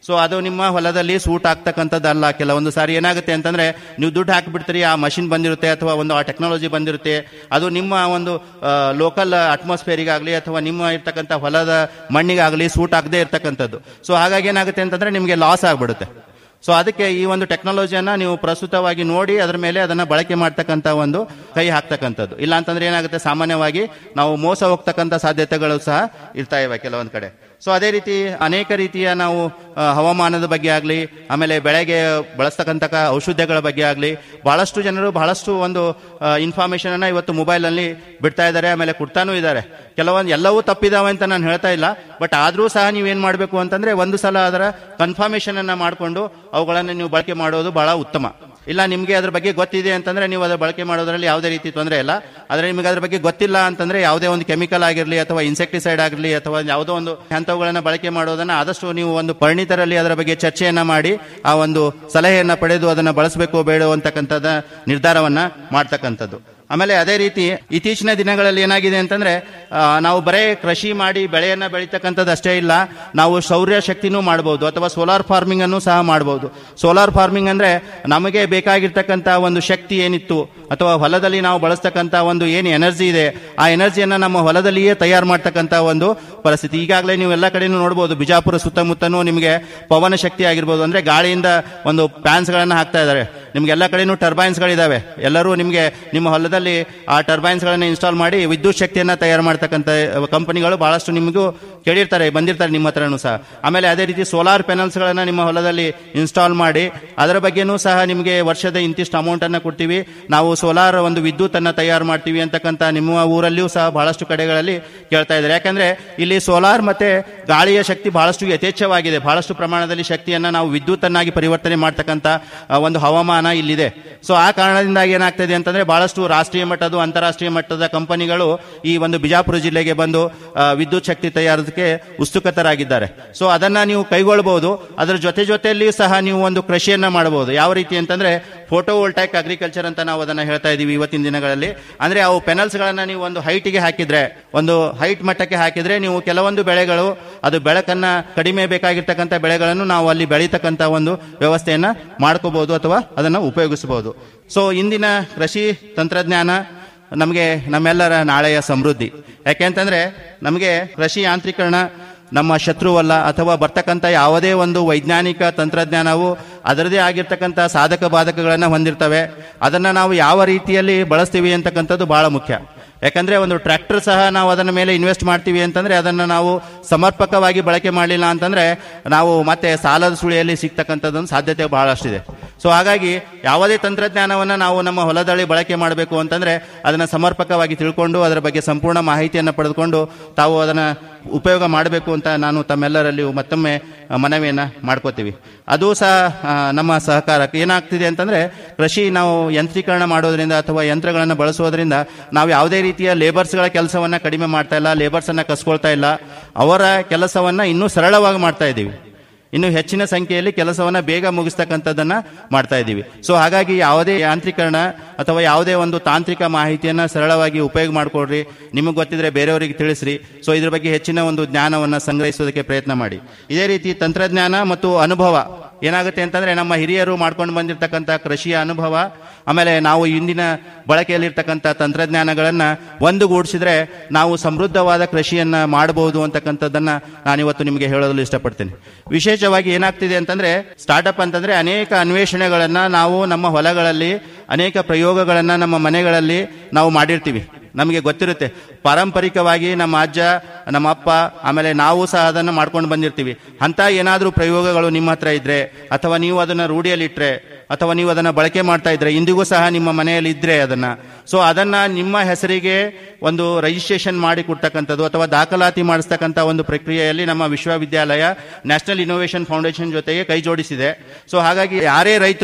ಸೊ ಅದು ನಿಮ್ಮ ಹೊಲದಲ್ಲಿ ಸೂಟ್ ಆಗ್ತಕ್ಕಂಥದ್ದಲ್ಲ ಕೆಲವೊಂದು ಸಾರಿ ಏನಾಗುತ್ತೆ ಅಂತಂದ್ರೆ ನೀವು ದುಡ್ಡು ಹಾಕಿಬಿಡ್ತೀರಿ ಆ ಮಷಿನ್ ಬಂದಿರುತ್ತೆ ಅಥವಾ ಒಂದು ಆ ಟೆಕ್ನಾಲಜಿ ಬಂದಿರುತ್ತೆ ಅದು ನಿಮ್ಮ ಒಂದು ಲೋಕಲ್ ಅಟ್ಮಾಸ್ಫಿಯರಿಗಾಗಲಿ ಅಥವಾ ನಿಮ್ಮ ಇರ್ತಕ್ಕಂಥ ಹೊಲದ ಮಣ್ಣಿಗಾಗಲಿ ಸೂಟ್ ಆಗದೆ ಇರ್ತಕ್ಕಂಥದ್ದು ಸೊ ಹಾಗಾಗಿ ಏನಾಗುತ್ತೆ ಅಂತಂದ್ರೆ ನಿಮಗೆ ಲಾಸ್ ಆಗ್ಬಿಡುತ್ತೆ ಸೊ ಅದಕ್ಕೆ ಈ ಒಂದು ಟೆಕ್ನಾಲಜಿಯನ್ನ ನೀವು ಪ್ರಸ್ತುತವಾಗಿ ನೋಡಿ ಅದರ ಮೇಲೆ ಅದನ್ನ ಬಳಕೆ ಮಾಡ್ತಕ್ಕಂಥ ಒಂದು ಕೈ ಹಾಕ್ತಕ್ಕಂಥದ್ದು ಇಲ್ಲ ಅಂತಂದ್ರೆ ಏನಾಗುತ್ತೆ ಸಾಮಾನ್ಯವಾಗಿ ನಾವು ಮೋಸ ಹೋಗ್ತಕ್ಕಂಥ ಸಾಧ್ಯತೆಗಳು ಸಹ ಇರ್ತಾ ಇವೆ ಕೆಲವೊಂದು ಕಡೆ ಸೊ ಅದೇ ರೀತಿ ಅನೇಕ ರೀತಿಯ ನಾವು ಆ, ಹವಾಮಾನದ ಬಗ್ಗೆ ಆಗಲಿ ಆಮೇಲೆ ಬೆಳೆಗೆ ಬಳಸ್ತಕ್ಕಂಥ ಔಷಧಗಳ ಬಗ್ಗೆ ಆಗಲಿ ಬಹಳಷ್ಟು ಜನರು ಬಹಳಷ್ಟು ಒಂದು ಇನ್ಫಾರ್ಮೇಶನ್ ಅನ್ನ ಇವತ್ತು ಮೊಬೈಲ್ ಅಲ್ಲಿ ಬಿಡ್ತಾ ಇದ್ದಾರೆ ಆಮೇಲೆ ಕೊಡ್ತಾನೂ ಇದ್ದಾರೆ ಕೆಲವೊಂದು ಎಲ್ಲವೂ ತಪ್ಪಿದಾವೆ ಅಂತ ನಾನು ಹೇಳ್ತಾ ಇಲ್ಲ ಬಟ್ ಆದ್ರೂ ಸಹ ನೀವೇನ್ ಮಾಡಬೇಕು ಅಂತಂದ್ರೆ ಒಂದು ಸಲ ಅದರ ಕನ್ಫರ್ಮೇಶನ್ ಅನ್ನ ಮಾಡಿಕೊಂಡು ಅವುಗಳನ್ನು ನೀವು ಬಳಕೆ ಮಾಡೋದು ಬಹಳ ಉತ್ತಮ ಇಲ್ಲ ನಿಮಗೆ ಅದ್ರ ಬಗ್ಗೆ ಗೊತ್ತಿದೆ ಅಂತಂದ್ರೆ ನೀವು ಅದರ ಬಳಕೆ ಮಾಡೋದ್ರಲ್ಲಿ ಯಾವುದೇ ರೀತಿ ತೊಂದರೆ ಇಲ್ಲ ಆದ್ರೆ ನಿಮಗೆ ಅದ್ರ ಬಗ್ಗೆ ಗೊತ್ತಿಲ್ಲ ಅಂತಂದ್ರೆ ಯಾವುದೇ ಒಂದು ಕೆಮಿಕಲ್ ಆಗಿರಲಿ ಅಥವಾ ಇನ್ಸೆಕ್ಟಿಸೈಡ್ ಆಗಿರಲಿ ಅಥವಾ ಯಾವುದೋ ಒಂದು ಹಂತವುಗಳನ್ನ ಬಳಕೆ ಮಾಡೋದನ್ನ ಆದಷ್ಟು ನೀವು ಒಂದು ಪರಿಣಿತರಲ್ಲಿ ಅದರ ಬಗ್ಗೆ ಚರ್ಚೆಯನ್ನ ಮಾಡಿ ಆ ಒಂದು ಸಲಹೆಯನ್ನ ಪಡೆದು ಅದನ್ನ ಬಳಸಬೇಕು ಬೇಡ ಅಂತಕ್ಕಂಥದ್ದು ನಿರ್ಧಾರವನ್ನ ಮಾಡ್ತಕ್ಕಂಥದ್ದು ಆಮೇಲೆ ಅದೇ ರೀತಿ ಇತ್ತೀಚಿನ ದಿನಗಳಲ್ಲಿ ಏನಾಗಿದೆ ಅಂತಂದ್ರೆ ಆ, ನಾವು ಬರೇ ಕೃಷಿ ಮಾಡಿ ಬೆಳೆಯನ್ನ ಬೆಳೀತಕ್ಕಂಥದ್ದು ಅಷ್ಟೇ ಇಲ್ಲ ನಾವು ಸೌರ್ಯ ಶಕ್ತಿನೂ ಮಾಡಬಹುದು ಅಥವಾ ಸೋಲಾರ್ ಫಾರ್ಮಿಂಗ್ ಅನ್ನು ಸಹ ಮಾಡಬಹುದು ಸೋಲಾರ್ ಫಾರ್ಮಿಂಗ್ ಅಂದ್ರೆ ನಮಗೆ ಬೇಕಾಗಿರ್ತಕ್ಕಂಥ ಒಂದು ಶಕ್ತಿ ಏನಿತ್ತು ಅಥವಾ ಹೊಲದಲ್ಲಿ ನಾವು ಬಳಸ್ತಕ್ಕಂಥ ಒಂದು ಏನು ಎನರ್ಜಿ ಇದೆ ಆ ಎನರ್ಜಿಯನ್ನ ನಮ್ಮ ಹೊಲದಲ್ಲಿಯೇ ತಯಾರು ಮಾಡ್ತಕ್ಕಂಥ ಒಂದು ಪರಿಸ್ಥಿತಿ ಈಗಾಗಲೇ ನೀವು ಎಲ್ಲ ಕಡೆನೂ ನೋಡಬಹುದು ಬಿಜಾಪುರ ಸುತ್ತಮುತ್ತನೂ ನಿಮಗೆ ಪವನ ಶಕ್ತಿ ಆಗಿರ್ಬೋದು ಅಂದ್ರೆ ಗಾಳಿಯಿಂದ ಒಂದು ಫ್ಯಾನ್ಸ್ ಗಳನ್ನ ಹಾಕ್ತಾ ಇದ್ದಾರೆ ನಿಮ್ಗೆ ಎಲ್ಲ ಕಡೆನೂ ಟರ್ಬೈನ್ಸ್ ಗಳಿದಾವೆ ಎಲ್ಲರೂ ನಿಮಗೆ ನಿಮ್ಮ ಹೊಲದಲ್ಲಿ ಆ ಟರ್ಬೈನ್ಸ್ ಗಳನ್ನ ಇನ್ಸ್ಟಾಲ್ ಮಾಡಿ ವಿದ್ಯುತ್ ಶಕ್ತಿಯನ್ನ ತಯಾರು ಮಾಡ್ತಕ್ಕಂಥ ಕಂಪನಿಗಳು ಬಹಳಷ್ಟು ನಿಮಗೂ ಕೇಳಿರ್ತಾರೆ ಬಂದಿರ್ತಾರೆ ನಿಮ್ಮ ಹತ್ರನೂ ಸಹ ಆಮೇಲೆ ಅದೇ ರೀತಿ ಸೋಲಾರ್ ಪ್ಯಾನಲ್ಸ್ ಗಳನ್ನ ನಿಮ್ಮ ಹೊಲದಲ್ಲಿ ಇನ್ಸ್ಟಾಲ್ ಮಾಡಿ ಅದರ ಬಗ್ಗೆನೂ ಸಹ ನಿಮಗೆ ವರ್ಷದ ಇಂತಿಷ್ಟು ಅಮೌಂಟ್ ಅನ್ನ ಕೊಡ್ತೀವಿ ನಾವು ಸೋಲಾರ್ ಒಂದು ವಿದ್ಯುತ್ ಅನ್ನ ತಯಾರು ಮಾಡ್ತೀವಿ ಅಂತಕ್ಕಂಥ ನಿಮ್ಮ ಊರಲ್ಲಿಯೂ ಸಹ ಬಹಳಷ್ಟು ಕಡೆಗಳಲ್ಲಿ ಕೇಳ್ತಾ ಇದ್ದಾರೆ ಯಾಕಂದ್ರೆ ಇಲ್ಲಿ ಸೋಲಾರ್ ಮತ್ತೆ ಗಾಳಿಯ ಶಕ್ತಿ ಬಹಳಷ್ಟು ಯಥೇಚ್ಛವಾಗಿದೆ ಬಹಳಷ್ಟು ಪ್ರಮಾಣದಲ್ಲಿ ಶಕ್ತಿಯನ್ನ ನಾವು ವಿದ್ಯುತ್ ಅನ್ನಾಗಿ ಪರಿವರ್ತನೆ ಮಾಡ್ತಕ್ಕಂಥ ಆ, ಒಂದು ಹವಾಮಾನ ಇಲ್ಲಿದೆ ಸೊ ಆ ಕಾರಣದಿಂದಾಗಿ ಏನಾಗ್ತದೆ ಅಂತಂದ್ರೆ ಬಹಳಷ್ಟು ರಾಷ್ಟ್ರೀಯ ಮಟ್ಟದ ಅಂತಾರಾಷ್ಟ್ರೀಯ ಮಟ್ಟದ ಕಂಪನಿಗಳು ಈ ಒಂದು ಬಿಜಾಪುರ ಜಿಲ್ಲೆಗೆ ಬಂದು ಆ, ವಿದ್ಯುತ್ ಶಕ್ತಿ ತಯಾರದಕ್ಕೆ ಉತ್ಸುಕತರಾಗಿದ್ದಾರೆ ಸೊ ಅದನ್ನ ನೀವು ಕೈಗೊಳ್ಳಬಹುದು ಅದರ ಜೊತೆ ಜೊತೆಯಲ್ಲಿ ಸಹ ನೀವು ಒಂದು ಕೃಷಿಯನ್ನ ಮಾಡಬಹುದು ಯಾವ ರೀತಿ ಅಂತಂದ್ರೆ ಫೋಟೋ ವೋಲ್ಟೈಕ್ ಅಗ್ರಿಕಲ್ಚರ್ ಅಂತ ನಾವು ಅದನ್ನ ಹೇಳ್ತಾ ಇದೀವಿ ಇವತ್ತಿನ ದಿನಗಳಲ್ಲಿ ಅಂದ್ರೆ ಅವು ಪೆನಲ್ಸ್ ಗಳನ್ನ ನೀವು ಒಂದು ಹೈಟ್ಗೆ ಹಾಕಿದ್ರೆ ಒಂದು ಹೈಟ್ ಮಟ್ಟಕ್ಕೆ ಹಾಕಿದ್ರೆ ನೀವು ಕೆಲವೊಂದು ಬೆಳೆಗಳು ಅದು ಬೆಳಕನ್ನ ಕಡಿಮೆ ಬೇಕಾಗಿರ್ತಕ್ಕಂಥ ಬೆಳೆಗಳನ್ನು ನಾವು ಅಲ್ಲಿ ಬೆಳೀತಕ್ಕಂಥ ಒಂದು ವ್ಯವಸ್ಥೆಯನ್ನ ಮಾಡ್ಕೋಬಹುದು ಅಥವಾ ಅದನ್ನ ಉಪಯೋಗಿಸಬಹುದು ಸೊ ಇಂದಿನ ಕೃಷಿ ತಂತ್ರಜ್ಞಾನ ನಮಗೆ ನಮ್ಮೆಲ್ಲರ ನಾಳೆಯ ಸಮೃದ್ಧಿ ಯಾಕೆಂತಂದ್ರೆ ನಮಗೆ ಕೃಷಿ ಯಾಂತ್ರೀಕರಣ ನಮ್ಮ ಶತ್ರುವಲ್ಲ ಅಥವಾ ಬರ್ತಕ್ಕಂಥ ಯಾವುದೇ ಒಂದು ವೈಜ್ಞಾನಿಕ ತಂತ್ರಜ್ಞಾನವು ಅದರದೇ ಆಗಿರ್ತಕ್ಕಂಥ ಸಾಧಕ ಬಾಧಕಗಳನ್ನು ಹೊಂದಿರ್ತವೆ ಅದನ್ನ ನಾವು ಯಾವ ರೀತಿಯಲ್ಲಿ ಬಳಸ್ತೀವಿ ಅಂತಕ್ಕಂಥದ್ದು ಬಹಳ ಮುಖ್ಯ ಯಾಕಂದ್ರೆ ಒಂದು ಟ್ರ್ಯಾಕ್ಟರ್ ಸಹ ನಾವು ಅದನ್ನ ಮೇಲೆ ಇನ್ವೆಸ್ಟ್ ಮಾಡ್ತೀವಿ ಅಂತಂದ್ರೆ ಅದನ್ನ ನಾವು ಸಮರ್ಪಕವಾಗಿ ಬಳಕೆ ಮಾಡಲಿಲ್ಲ ಅಂತಂದ್ರೆ ನಾವು ಮತ್ತೆ ಸಾಲದ ಸುಳಿಯಲ್ಲಿ ಸಿಗ್ತಕ್ಕಂಥದ್ದೊಂದು ಸಾಧ್ಯತೆ ಬಹಳಷ್ಟಿದೆ ಸೊ ಹಾಗಾಗಿ ಯಾವುದೇ ತಂತ್ರಜ್ಞಾನವನ್ನ ನಾವು ನಮ್ಮ ಹೊಲದಲ್ಲಿ ಬಳಕೆ ಮಾಡಬೇಕು ಅಂತಂದ್ರೆ ಅದನ್ನ ಸಮರ್ಪಕವಾಗಿ ತಿಳ್ಕೊಂಡು ಅದರ ಬಗ್ಗೆ ಸಂಪೂರ್ಣ ಮಾಹಿತಿಯನ್ನು ಪಡೆದುಕೊಂಡು ತಾವು ಅದನ್ನ ಉಪಯೋಗ ಮಾಡಬೇಕು ಅಂತ ನಾನು ತಮ್ಮೆಲ್ಲರಲ್ಲಿ ಮತ್ತೊಮ್ಮೆ ಆ, ಮನವಿಯನ್ನ ಮಾಡ್ಕೋತೀವಿ ಅದು ಸಹ ಆ, ನಮ್ಮ ಸಹಕಾರಕ್ಕೆ ಏನಾಗ್ತಿದೆ ಅಂತಂದ್ರೆ ಕೃಷಿ ನಾವು ಯಂತ್ರೀಕರಣ ಮಾಡೋದ್ರಿಂದ ಅಥವಾ ಯಂತ್ರಗಳನ್ನು ಬಳಸೋದ್ರಿಂದ ನಾವು ಯಾವುದೇ ರೀತಿಯ ಲೇಬರ್ಸ್ಗಳ ಕೆಲಸವನ್ನ ಕಡಿಮೆ ಮಾಡ್ತಾ ಇಲ್ಲ ಲೇಬರ್ಸ್ ಅನ್ನ ಕಸ್ಕೊಳ್ತಾ ಇಲ್ಲ ಅವರ ಕೆಲಸವನ್ನ ಇನ್ನೂ ಸರಳವಾಗಿ ಮಾಡ್ತಾ ಇದ್ದೀವಿ ಇನ್ನು ಹೆಚ್ಚಿನ ಸಂಖ್ಯೆಯಲ್ಲಿ ಕೆಲಸವನ್ನ ಬೇಗ ಮುಗಿಸ್ತಕ್ಕಂಥದ್ದನ್ನ ಮಾಡ್ತಾ ಇದ್ದೀವಿ ಸೊ ಹಾಗಾಗಿ ಯಾವುದೇ ಯಾಂತ್ರೀಕರಣ ಅಥವಾ ಯಾವುದೇ ಒಂದು ತಾಂತ್ರಿಕ ಮಾಹಿತಿಯನ್ನ ಸರಳವಾಗಿ ಉಪಯೋಗ ಮಾಡಿಕೊಡ್ರಿ ನಿಮಗೆ ಗೊತ್ತಿದ್ರೆ ಬೇರೆಯವರಿಗೆ ತಿಳಿಸ್ರಿ ಸೊ ಇದ್ರ ಬಗ್ಗೆ ಹೆಚ್ಚಿನ ಒಂದು ಜ್ಞಾನವನ್ನ ಸಂಗ್ರಹಿಸೋದಕ್ಕೆ ಪ್ರಯತ್ನ ಮಾಡಿ ಇದೇ ರೀತಿ ತಂತ್ರಜ್ಞಾನ ಮತ್ತು ಅನುಭವ ಏನಾಗುತ್ತೆ ಅಂತಂದ್ರೆ ನಮ್ಮ ಹಿರಿಯರು ಮಾಡ್ಕೊಂಡು ಬಂದಿರತಕ್ಕಂಥ ಕೃಷಿಯ ಅನುಭವ ಆಮೇಲೆ ನಾವು ಇಂದಿನ ಬಳಕೆಯಲ್ಲಿರ್ತಕ್ಕಂಥ ತಂತ್ರಜ್ಞಾನಗಳನ್ನ ಒಂದುಗೂಡಿಸಿದ್ರೆ ನಾವು ಸಮೃದ್ಧವಾದ ಕೃಷಿಯನ್ನ ಮಾಡಬಹುದು ಅಂತಕ್ಕಂಥದ್ದನ್ನ ನಾನಿವತ್ತು ನಿಮಗೆ ಹೇಳಲು ಇಷ್ಟಪಡ್ತೇನೆ ವಿಶೇಷವಾಗಿ ಏನಾಗ್ತಿದೆ ಅಂತಂದ್ರೆ ಸ್ಟಾರ್ಟ್ಅಪ್ ಅಂತಂದ್ರೆ ಅನೇಕ ಅನ್ವೇಷಣೆಗಳನ್ನ ನಾವು ನಮ್ಮ ಹೊಲಗಳಲ್ಲಿ ಅನೇಕ ಪ್ರಯೋಗಗಳನ್ನ ನಮ್ಮ ಮನೆಗಳಲ್ಲಿ ನಾವು ಮಾಡಿರ್ತೀವಿ ನಮಗೆ ಗೊತ್ತಿರುತ್ತೆ ಪಾರಂಪರಿಕವಾಗಿ ನಮ್ಮ ಅಜ್ಜ ನಮ್ಮ ಅಪ್ಪ ಆಮೇಲೆ ನಾವು ಸಹ ಅದನ್ನು ಮಾಡ್ಕೊಂಡು ಬಂದಿರ್ತೀವಿ ಅಂತ ಏನಾದರೂ ಪ್ರಯೋಗಗಳು ನಿಮ್ಮ ಹತ್ರ ಇದ್ರೆ ಅಥವಾ ನೀವು ಅದನ್ನ ರೂಢಿಯಲ್ಲಿಟ್ರೆ ಅಥವಾ ನೀವು ಅದನ್ನ ಬಳಕೆ ಮಾಡ್ತಾ ಇದ್ರೆ ಇಂದಿಗೂ ಸಹ ನಿಮ್ಮ ಮನೆಯಲ್ಲಿ ಇದ್ರೆ ಅದನ್ನ ಸೊ ಅದನ್ನ ನಿಮ್ಮ ಹೆಸರಿಗೆ ಒಂದು ರಿಜಿಸ್ಟ್ರೇಷನ್ ಮಾಡಿ ಕೊಡ್ತಕ್ಕಂಥದ್ದು ಅಥವಾ ದಾಖಲಾತಿ ಮಾಡಿಸ್ತಕ್ಕಂಥ ಒಂದು ಪ್ರಕ್ರಿಯೆಯಲ್ಲಿ ನಮ್ಮ ವಿಶ್ವವಿದ್ಯಾಲಯ ನ್ಯಾಷನಲ್ ಇನೋವೇಷನ್ ಫೌಂಡೇಶನ್ ಜೊತೆಗೆ ಕೈ ಜೋಡಿಸಿದೆ ಸೊ ಹಾಗಾಗಿ ಯಾರೇ ರೈತರು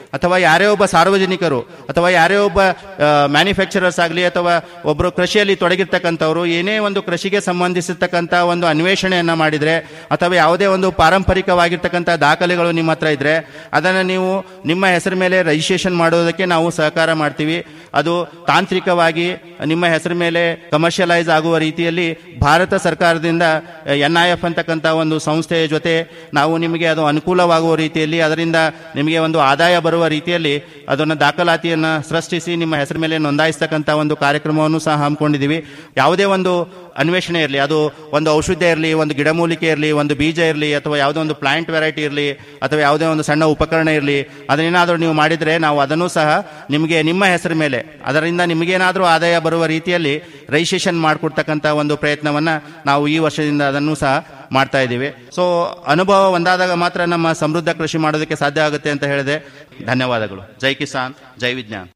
ಅಥವಾ ಯಾರೇ ಒಬ್ಬ ಸಾರ್ವಜನಿಕರು ಅಥವಾ ಯಾರೇ ಒಬ್ಬ ಮ್ಯಾನುಫ್ಯಾಕ್ಚರರ್ಸ್ ಆಗಲಿ ಅಥವಾ ಒಬ್ಬರು ಕೃಷಿಯಲ್ಲಿ ತೊಡಗಿರ್ತಕ್ಕಂಥವ್ರು ಏನೇ ಒಂದು ಕೃಷಿಗೆ ಸಂಬಂಧಿಸಿರ್ತಕ್ಕಂಥ ಒಂದು ಅನ್ವೇಷಣೆಯನ್ನು ಮಾಡಿದರೆ ಅಥವಾ ಯಾವುದೇ ಒಂದು ಪಾರಂಪರಿಕವಾಗಿರ್ತಕ್ಕಂಥ ದಾಖಲೆಗಳು ನಿಮ್ಮ ಹತ್ರ ಇದ್ದರೆ ಅದನ್ನು ನೀವು ನಿಮ್ಮ ಹೆಸರ ಮೇಲೆ ರಿಜಿಸ್ಟ್ರೇಷನ್ ಮಾಡೋದಕ್ಕೆ ನಾವು ಸಹಕಾರ ಮಾಡ್ತೀವಿ ಅದು ತಾಂತ್ರಿಕವಾಗಿ ನಿಮ್ಮ ಹೆಸರ ಮೇಲೆ ಕಮರ್ಷಿಯಲೈಸ್ ಆಗುವ ರೀತಿಯಲ್ಲಿ ಭಾರತ ಸರ್ಕಾರದಿಂದ ಎನ್ ಐ ಎಫ್ ಅಂತಕ್ಕಂಥ ಒಂದು ಸಂಸ್ಥೆಯ ಜೊತೆ ನಾವು ನಿಮಗೆ ಅದು ಅನುಕೂಲವಾಗುವ ರೀತಿಯಲ್ಲಿ ಅದರಿಂದ ನಿಮಗೆ ಒಂದು ಆದಾಯ ಬರುವ ರೀತಿಯಲ್ಲಿ ಅದನ್ನು ದಾಖಲಾತಿಯನ್ನು ಸೃಷ್ಟಿಸಿ ನಿಮ್ಮ ಹೆಸರ ಮೇಲೆ ನೋಂದಾಯಿಸ್ತಕ್ಕಂಥ ಒಂದು ಕಾರ್ಯಕ್ರಮವನ್ನು ಸಹ ಹಮ್ಮಿಕೊಂಡಿದ್ದೀವಿ ಯಾವುದೇ ಒಂದು ಅನ್ವೇಷಣೆ ಇರಲಿ ಅದು ಒಂದು ಔಷಧ ಇರಲಿ ಒಂದು ಗಿಡಮೂಲಿಕೆ ಇರಲಿ ಒಂದು ಬೀಜ ಇರಲಿ ಅಥವಾ ಯಾವುದೋ ಒಂದು ಪ್ಲಾಂಟ್ ವೆರೈಟಿ ಇರಲಿ ಅಥವಾ ಯಾವುದೇ ಒಂದು ಸಣ್ಣ ಉಪಕರಣ ಇರಲಿ ಅದನ್ನೇನಾದರೂ ನೀವು ಮಾಡಿದರೆ ನಾವು ಅದನ್ನು ಸಹ ನಿಮಗೆ ನಿಮ್ಮ ಹೆಸರ ಮೇಲೆ ಅದರಿಂದ ನಿಮಗೇನಾದರೂ ಆದಾಯ ಬರುವ ರೀತಿಯಲ್ಲಿ ರಿಜಿಸ್ಟ್ರೇಷನ್ ಮಾಡಿಕೊಡ್ತಕ್ಕಂಥ ಒಂದು ಪ್ರಯತ್ನವನ್ನು ನಾವು ಈ ವರ್ಷದಿಂದ ಅದನ್ನು ಸಹ ಮಾಡ್ತಾ ಇದ್ದೀವಿ ಸೊ ಅನುಭವ ಒಂದಾದಾಗ ಮಾತ್ರ ನಮ್ಮ ಸಮೃದ್ಧ ಕೃಷಿ ಮಾಡೋದಕ್ಕೆ ಸಾಧ್ಯ ಆಗುತ್ತೆ ಅಂತ ಹೇಳಿದೆ ಧನ್ಯವಾದಗಳು ಜೈ ಕಿಸಾನ್ ಜೈ ವಿಜ್ಞಾನ್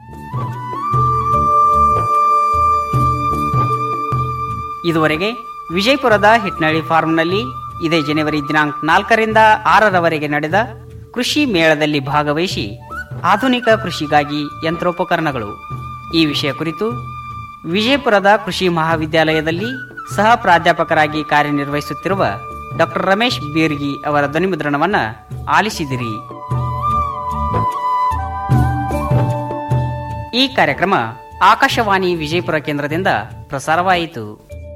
ಇದುವರೆಗೆ ವಿಜಯಪುರದ ಹಿಟ್ನಳ್ಳಿ ಫಾರ್ಮ್ನಲ್ಲಿ ಇದೇ ಜನವರಿ ದಿನಾಂಕ ನಾಲ್ಕರಿಂದ ಆರರವರೆಗೆ ನಡೆದ ಕೃಷಿ ಮೇಳದಲ್ಲಿ ಭಾಗವಹಿಸಿ ಆಧುನಿಕ ಕೃಷಿಗಾಗಿ ಯಂತ್ರೋಪಕರಣಗಳು ಈ ವಿಷಯ ಕುರಿತು ವಿಜಯಪುರದ ಕೃಷಿ ಮಹಾವಿದ್ಯಾಲಯದಲ್ಲಿ ಸಹ ಪ್ರಾಧ್ಯಾಪಕರಾಗಿ ಕಾರ್ಯನಿರ್ವಹಿಸುತ್ತಿರುವ ಡಾಕ್ಟರ್ ರಮೇಶ್ ಬೀರ್ಗಿ ಅವರ ಧ್ವನಿಮುದ್ರಣವನ್ನು ಆಲಿಸಿದಿರಿ ಈ ಕಾರ್ಯಕ್ರಮ ಆಕಾಶವಾಣಿ ವಿಜಯಪುರ ಕೇಂದ್ರದಿಂದ ಪ್ರಸಾರವಾಯಿತು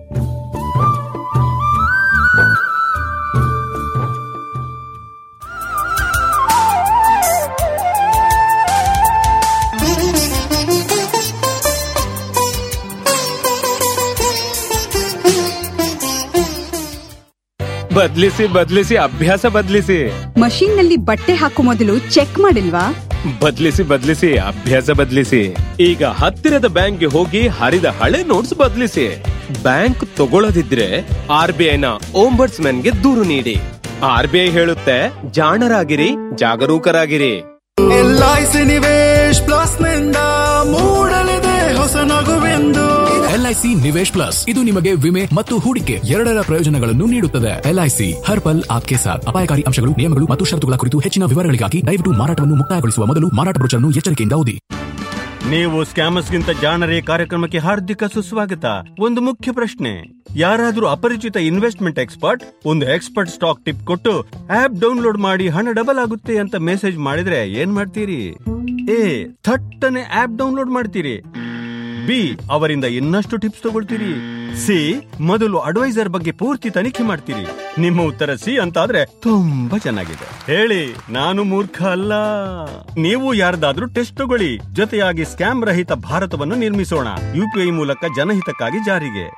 ಬದ್ಲಿಸಿ ಬದ್ಲಿಸಿ ಅಭ್ಯಾಸ ಬದ್ಲಿಸಿ ಮಷೀನ್ ನಲ್ಲಿ ಬಟ್ಟೆ ಹಾಕೋ ಮೊದಲು ಚೆಕ್ ಮಾಡಿಲ್ವಾ ಬದ್ಲಿಸಿ ಬದ್ಲಿಸಿ ಅಭ್ಯಾಸ ಬದ್ಲಿಸಿ ಈಗ ಹತ್ತಿರದ ಬ್ಯಾಂಕ್ಗೆ ಹೋಗಿ ಹರಿದ ಹಳೆ ನೋಟ್ಸ್ ಬದ್ಲಿಸಿ ಬ್ಯಾಂಕ್ ತಗೊಳ್ಳದಿದ್ರೆ ಆರ್ ಬಿ ಐನ ಓಂಬರ್ಟ್ಸ್ ಗೆ ದೂರು ನೀಡಿ ಆರ್ ಬಿ ಐ ಹೇಳುತ್ತೆ ಜಾಣರಾಗಿರಿ ಜಾಗರೂಕರಾಗಿರಿ L I C Nivesh plus ನಿಂದ ಮೂಡಲಿದೆ ಹೊಸ ನಗುವೆಂದು ಎಲ್ಐಸಿ ನಿವೇಶ್ ಪ್ಲಸ್ ಇದು ನಿಮಗೆ ವಿಮೆ ಮತ್ತು ಹೂಡಿಕೆ ಎರಡರ ಪ್ರಯೋಜನಗಳನ್ನು ನೀಡುತ್ತದೆ ಎಲ್ಐಸಿ ಹರ್ ಪಲ್ ಆಪ್ಕೆ ಸಾಥ್ ಅಪಾಯಕಾರಿ ಅಂಶಗಳು ನಿಯಮಗಳು ಮತ್ತು ಷರತ್ತುಗಳ ಕುರಿತು ಹೆಚ್ಚಿನ ವಿವರಗಳಿಗಾಗಿ ದಯವಿಟ್ಟು ಮಾರಾಟವನ್ನು ಮುಕ್ತಾಯಗೊಳಿಸುವ ಮೊದಲು ಮಾರಾಟ ಬ್ರೋಚರ್ನ್ನು ಎಚ್ಚರಿಕೆಯಿಂದ ಓದಿ ನೀವು ಸ್ಕ್ಯಾಮರ್ಸ್ಗಿಂತ ಜಾಣರೇ ಕಾರ್ಯಕ್ರಮಕ್ಕೆ ಹಾರ್ದಿಕ ಸುಸ್ವಾಗತ ಒಂದು ಮುಖ್ಯ ಪ್ರಶ್ನೆ ಯಾರಾದ್ರೂ ಅಪರಿಚಿತ ಇನ್ವೆಸ್ಟ್ಮೆಂಟ್ ಎಕ್ಸ್ಪರ್ಟ್ ಒಂದು ಎಕ್ಸ್ಪರ್ಟ್ ಸ್ಟಾಕ್ ಟಿಪ್ ಕೊಟ್ಟು ಆಪ್ ಡೌನ್ಲೋಡ್ ಮಾಡಿ ಹಣ ಡಬಲ್ ಆಗುತ್ತೆ ಅಂತ ಮೆಸೇಜ್ ಮಾಡಿದ್ರೆ ಏನ್ ಮಾಡ್ತೀರಿ ಎ ಥಟ್ಟನೆ ಆಪ್ ಡೌನ್ಲೋಡ್ ಮಾಡ್ತೀರಿ ಬಿ ಅವರಿಂದ ಇನ್ನಷ್ಟು ಟಿಪ್ಸ್ ತಗೊಳ್ತೀರಿ ಸಿ ಮೊದಲು ಅಡ್ವೈಸರ್ ಬಗ್ಗೆ ಪೂರ್ತಿ ತನಿಖೆ ಮಾಡ್ತೀರಿ ನಿಮ್ಮ ಉತ್ತರ ಸಿ ಅಂತಾದ್ರೆ ತುಂಬಾ ಚೆನ್ನಾಗಿದೆ ಹೇಳಿ ನಾನು ಮೂರ್ಖ ಅಲ್ಲ ನೀವು ಯಾರ್ದಾದ್ರೂ ಟೆಸ್ಟ್ ತಗೊಳ್ಳಿ ಜೊತೆಯಾಗಿ ಸ್ಕ್ಯಾಮ್ ರಹಿತ ಭಾರತವನ್ನು ನಿರ್ಮಿಸೋಣ ಯುಪಿಐ ಮೂಲಕ ಜನಹಿತಕ್ಕಾಗಿ ಜಾರಿಗೆ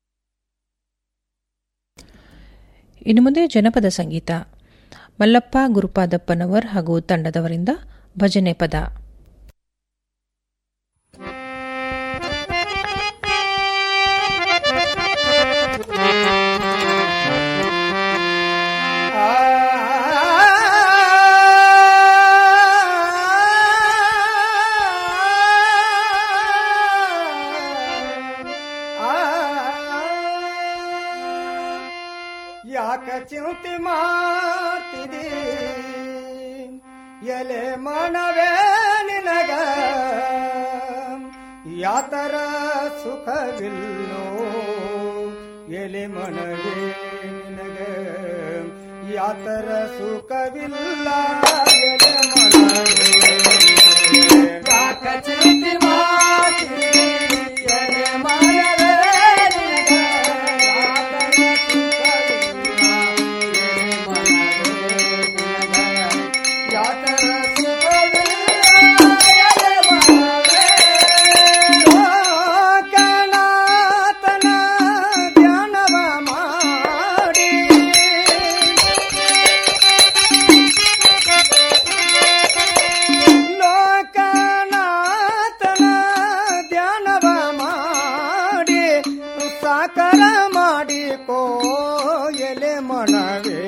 ಇನ್ನು ಮುಂದೆ ಜನಪದ ಸಂಗೀತ ಮಲ್ಲಪ್ಪ ಗುರುಪಾದಪ್ಪನವರ್ ಹಾಗೂ ತಂಡದವರಿಂದ ಭಜನೆ ಪದ ಯಾಕ ಚಿಂತೆ ಮಾಡ್ತಿದಿ ಎಲೆ ಮನವೇ ನಿನಗ ಯಾತರ ಸುಖವಿಲ್ಲೋ ಎಲೆ ಮನವೇ ನಿನಗ ಯಾತರ ಸುಖವಿಲ್ಲ ಎಲೆ ಮನವೇ ಯಾಕ ಚಿಂತೆ ಮಾಡ್ತಿದಿ ಎಲೆ ಮನವೇ ನಿನಗ ಲೋಕನಾಥನ ಧ್ಯಾನವ ಮಾಡಿ ಲೋಕನಾಥನ ಧ್ಯಾನವ ಮಾಡಿ ಸಾಕರ ಮಾಡಿಕೋ ಎಲೆ ಮನವೇ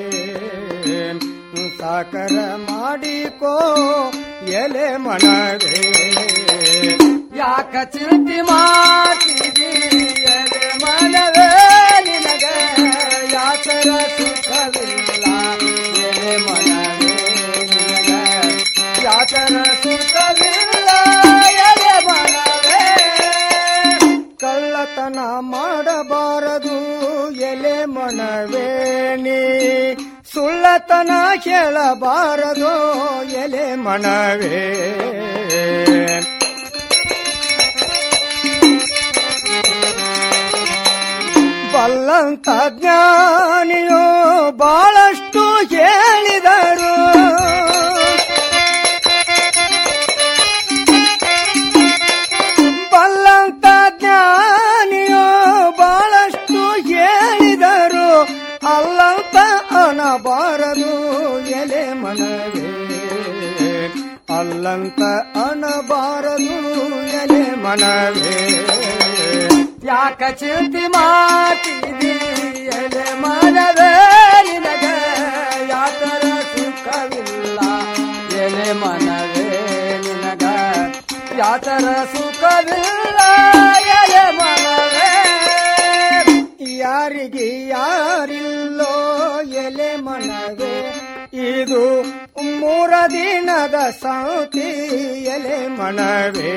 ಸಾಕರ ಮಾಡಿಕೋ ಎಲೆ ಮನವೇ ಯಾಕ ಚಿಂತೆ ಮಾಡ್ತಿದಿ ಎಲೆ ಮನವೇ ನಿನಗ ಯಾತರ ಸುಖವಿಲ್ಲ ಎಲೆ ಮನವೇ ನಿನಗ ಯಾತರ ಸುಖವಿಲ್ಲ ಎಲೆ ಮನವೇ ಕಳ್ಳತನ ಮಾಡಬಾರದು ಎಲೆ ಮನವೇ ನೀ ಸುಳ್ಳತನ ಕೇಳಬಾರದು ಎಲೆ ಮನವೇ ಬಲ್ಲಂತ ಜ್ಞಾನಿಯು ಬಹಳಷ್ಟು ಹೇಳಿದರು ಬಲ್ಲಂತ ಜ್ಞಾನಿಯು ಬಹಳಷ್ಟು ಹೇಳಿದರು ಅಲ್ಲಂತ ಅನಬಾರದು ಎಲೆ ಮನವೇ ಅಲ್ಲಂತ ಅನಬಾರದು ಎಲೆ ಮನವೇ ಯಾಕ ಚಿಂತೆ ಮಾಡ್ತಿದಿ ಎಲೆ ಮನವೇ ನಿನಗ ಯಾತರ ಸುಖವಿಲ್ಲ ಎಲೆ ಮನವೇ ನಿನಗ ಯಾತರ ಸುಖವಿಲ್ಲ ಎಲೆ ಮನವೇ ಯಾರಿಗೆ ಯಾರಿಲ್ಲೋ ಎಲೆ ಮನವೇ ಇದು ಮೂರ ದಿನದ ಸಾತಿ ಎಲೆ ಮನವೇ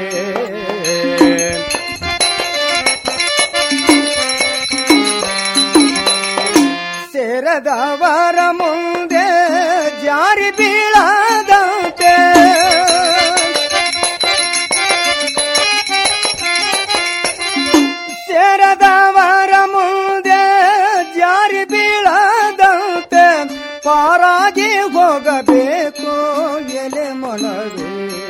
ಸೇರದವರ ಮುಂದೆ ಜಾರಿ ಬೀಳದಂತೆ ಸೇರದವರ ಮುಂದೆ ಜಾರಿ ಬೀಳದಂತೆ ಪಾರಾಗಿ ಹೋಗಬೇಕು ಎಲೆ ಮೊಳಗೆ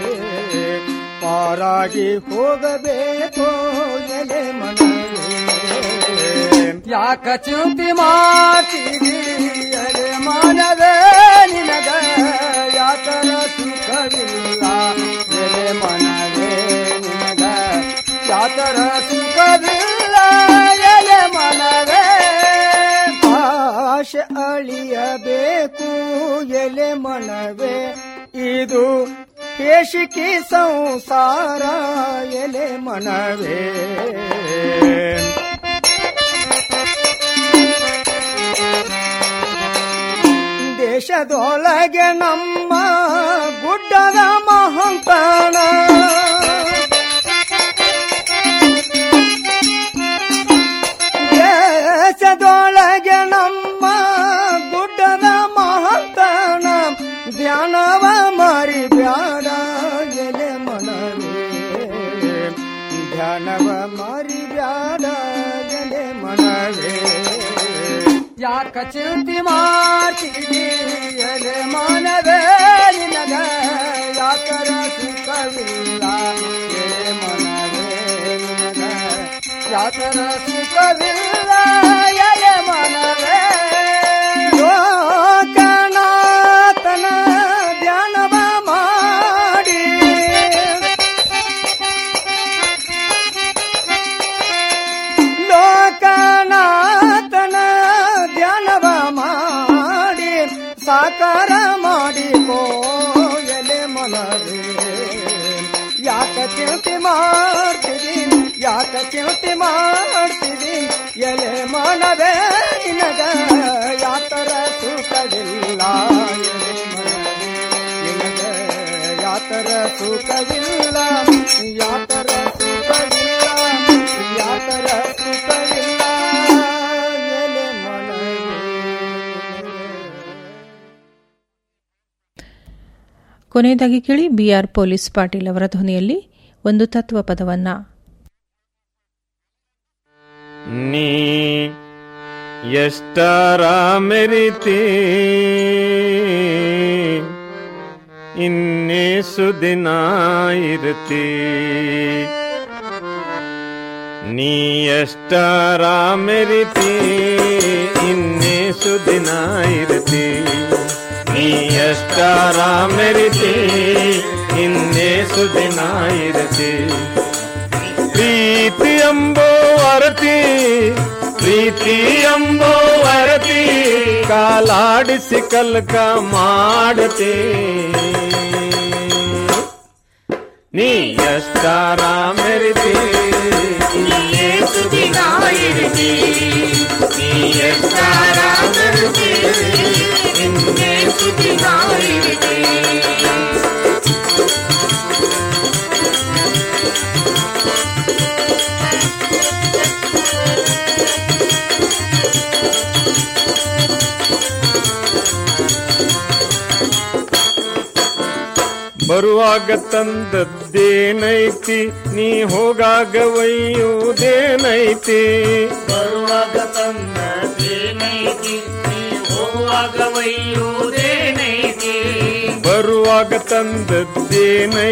ಪಾರಾಗಿ ಹೋಗಬೇಕು ಎಲೆ ಮನವೇ ಯಾಕ ಚಿಂತೆ ಮಾಡ್ತೀರಿ ಎಲೆ ಮಾನವೇ ನಿನಗ ಯಾತರ ಸುಖವಿಲ್ಲ ಎಲೆ ಮನವೇ ನಿನಗ ಯಾತರ ಸುಖವಿಲ್ಲ ಎಲೆ ಮನವೇ ಆಶೆ ಅಳಿಯಬೇಕು ಎಲೆ ಮನವೇ ಇದು ಕೇಶಿಕಿ ಸಂಸಾರ ಎಲೆ ಮನವೇ ದೇಶದೊಳಗೆ ನಮ್ಮ ಗುಡ್ಡದ ಮಹಂತನ ದೇಶದೊಳಗೆ ನಮ್ಮ ಗುಡ್ಡದ ಮಹಂತನ ಧ್ಯಾನವ ಮಾರಿ ಬ್ಯಾಡ ಎಲೆ ಮನವೇ ಧ್ಯಾನವ ಮಾರಿ ಬ್ಯಾಡ ಎಲೆ ಮನವೇ ಯಾಕ ಚಿಂತೆ ಮಾಡ್ತೀವಿ ಎಲೆ ಮಾನವೇ ನಿನಗ ಯಾಕರ ಸುಖವಿಲ್ಲ ಎಲೆ ಮನವೇ ನಿನಗ ಯಾಕರ ಸುಖವಿಲ್ಲ ಎಲೆ ಮನವೇ ಲೋಕನಾಥನ ಧ್ಯಾನವ ಮಾಡಿ ಲೋಕನಾಥನ ಧ್ಯಾನವ ಮಾಡಿ ಸಾಕಾರ ಮಾಡಿ ಎಲೆ ಮನವೇ ಯಾಕ ಚಿಂತೆ ಮಾಡ್ತಿದೀನಿ ಯಾಕ ಚಿಂತೆ ಮಾಡ್ತಿದೀನಿ ಎಲೆ ಮನವೇ ನಿನಗ ಯಾತರ ಸುಖವಿಲ್ಲ ಎಲೆ ಮನವೇ ನಿನಗ ಯಾತರ ಸುಖವಿಲ್ಲ ಯಾತರ ಸುಖವಿಲ್ಲ ಯಾತರ ಸುಖವಿಲ್ಲ ಎಲೆ ಮನವೇ ಕೊನೆಯದಾಗಿ ಕೇಳಿ ಬಿಆರ್ ಪೊಲೀಸ್ ಪಾಟೀಲ್ ಅವರ ಧ್ವನಿಯಲ್ಲಿ ಒಂದು ತತ್ವ ಪದವನ್ನ ನೀ ಎಷ್ಟರ ಮೆರಿತಿ ಇನ್ನೇ ಸುದಿನ ಇರ್ತಿ ನೀ ಎಷ್ಟರ ಮೆರಿತಿ ಇನ್ನೇ ಸುದಿನ ಇರ್ತಿ ನೀ ಎಷ್ಟರ ಮೆರಿತಿ ಇನ್ನೇ ಸುದಿನ ಇರ್ತಿ ಪ್ರೀತಿ ಎಂಬೋ ಅರತಿ ಪ್ರೀತಿ ಎಂಬೋ ಅರತಿ ಕಾಲಾಡಿಸಿ ಕಲ್ಕ ಮಾಡತಿ ನೀ ಎಷ್ಟಾರ ಮೆರಿತಿ ಇನ್ನೇ ಸುದಿನ ಇರಿತಿ ನೀ ಎಷ್ಟಾರ ಮೆರಿತಿ ಇನ್ನೇ ಸುದಿನ ಇರಿತಿ ಬರುವಾಗ ತಂದದ್ದೇನೈತಿ ನೀ ಹೋಗಾಗ ಒಯ್ಯುವುದೇನೈತಿ ಬರುವಾಗ ತಂದದೇನೈತಿ ನೀ ಹೋಗುವಾಗ ಒಯ್ಯುವುದೇನೈತಿ ಬರುವಾಗ ತಂದದ್ದೇನೈತಿ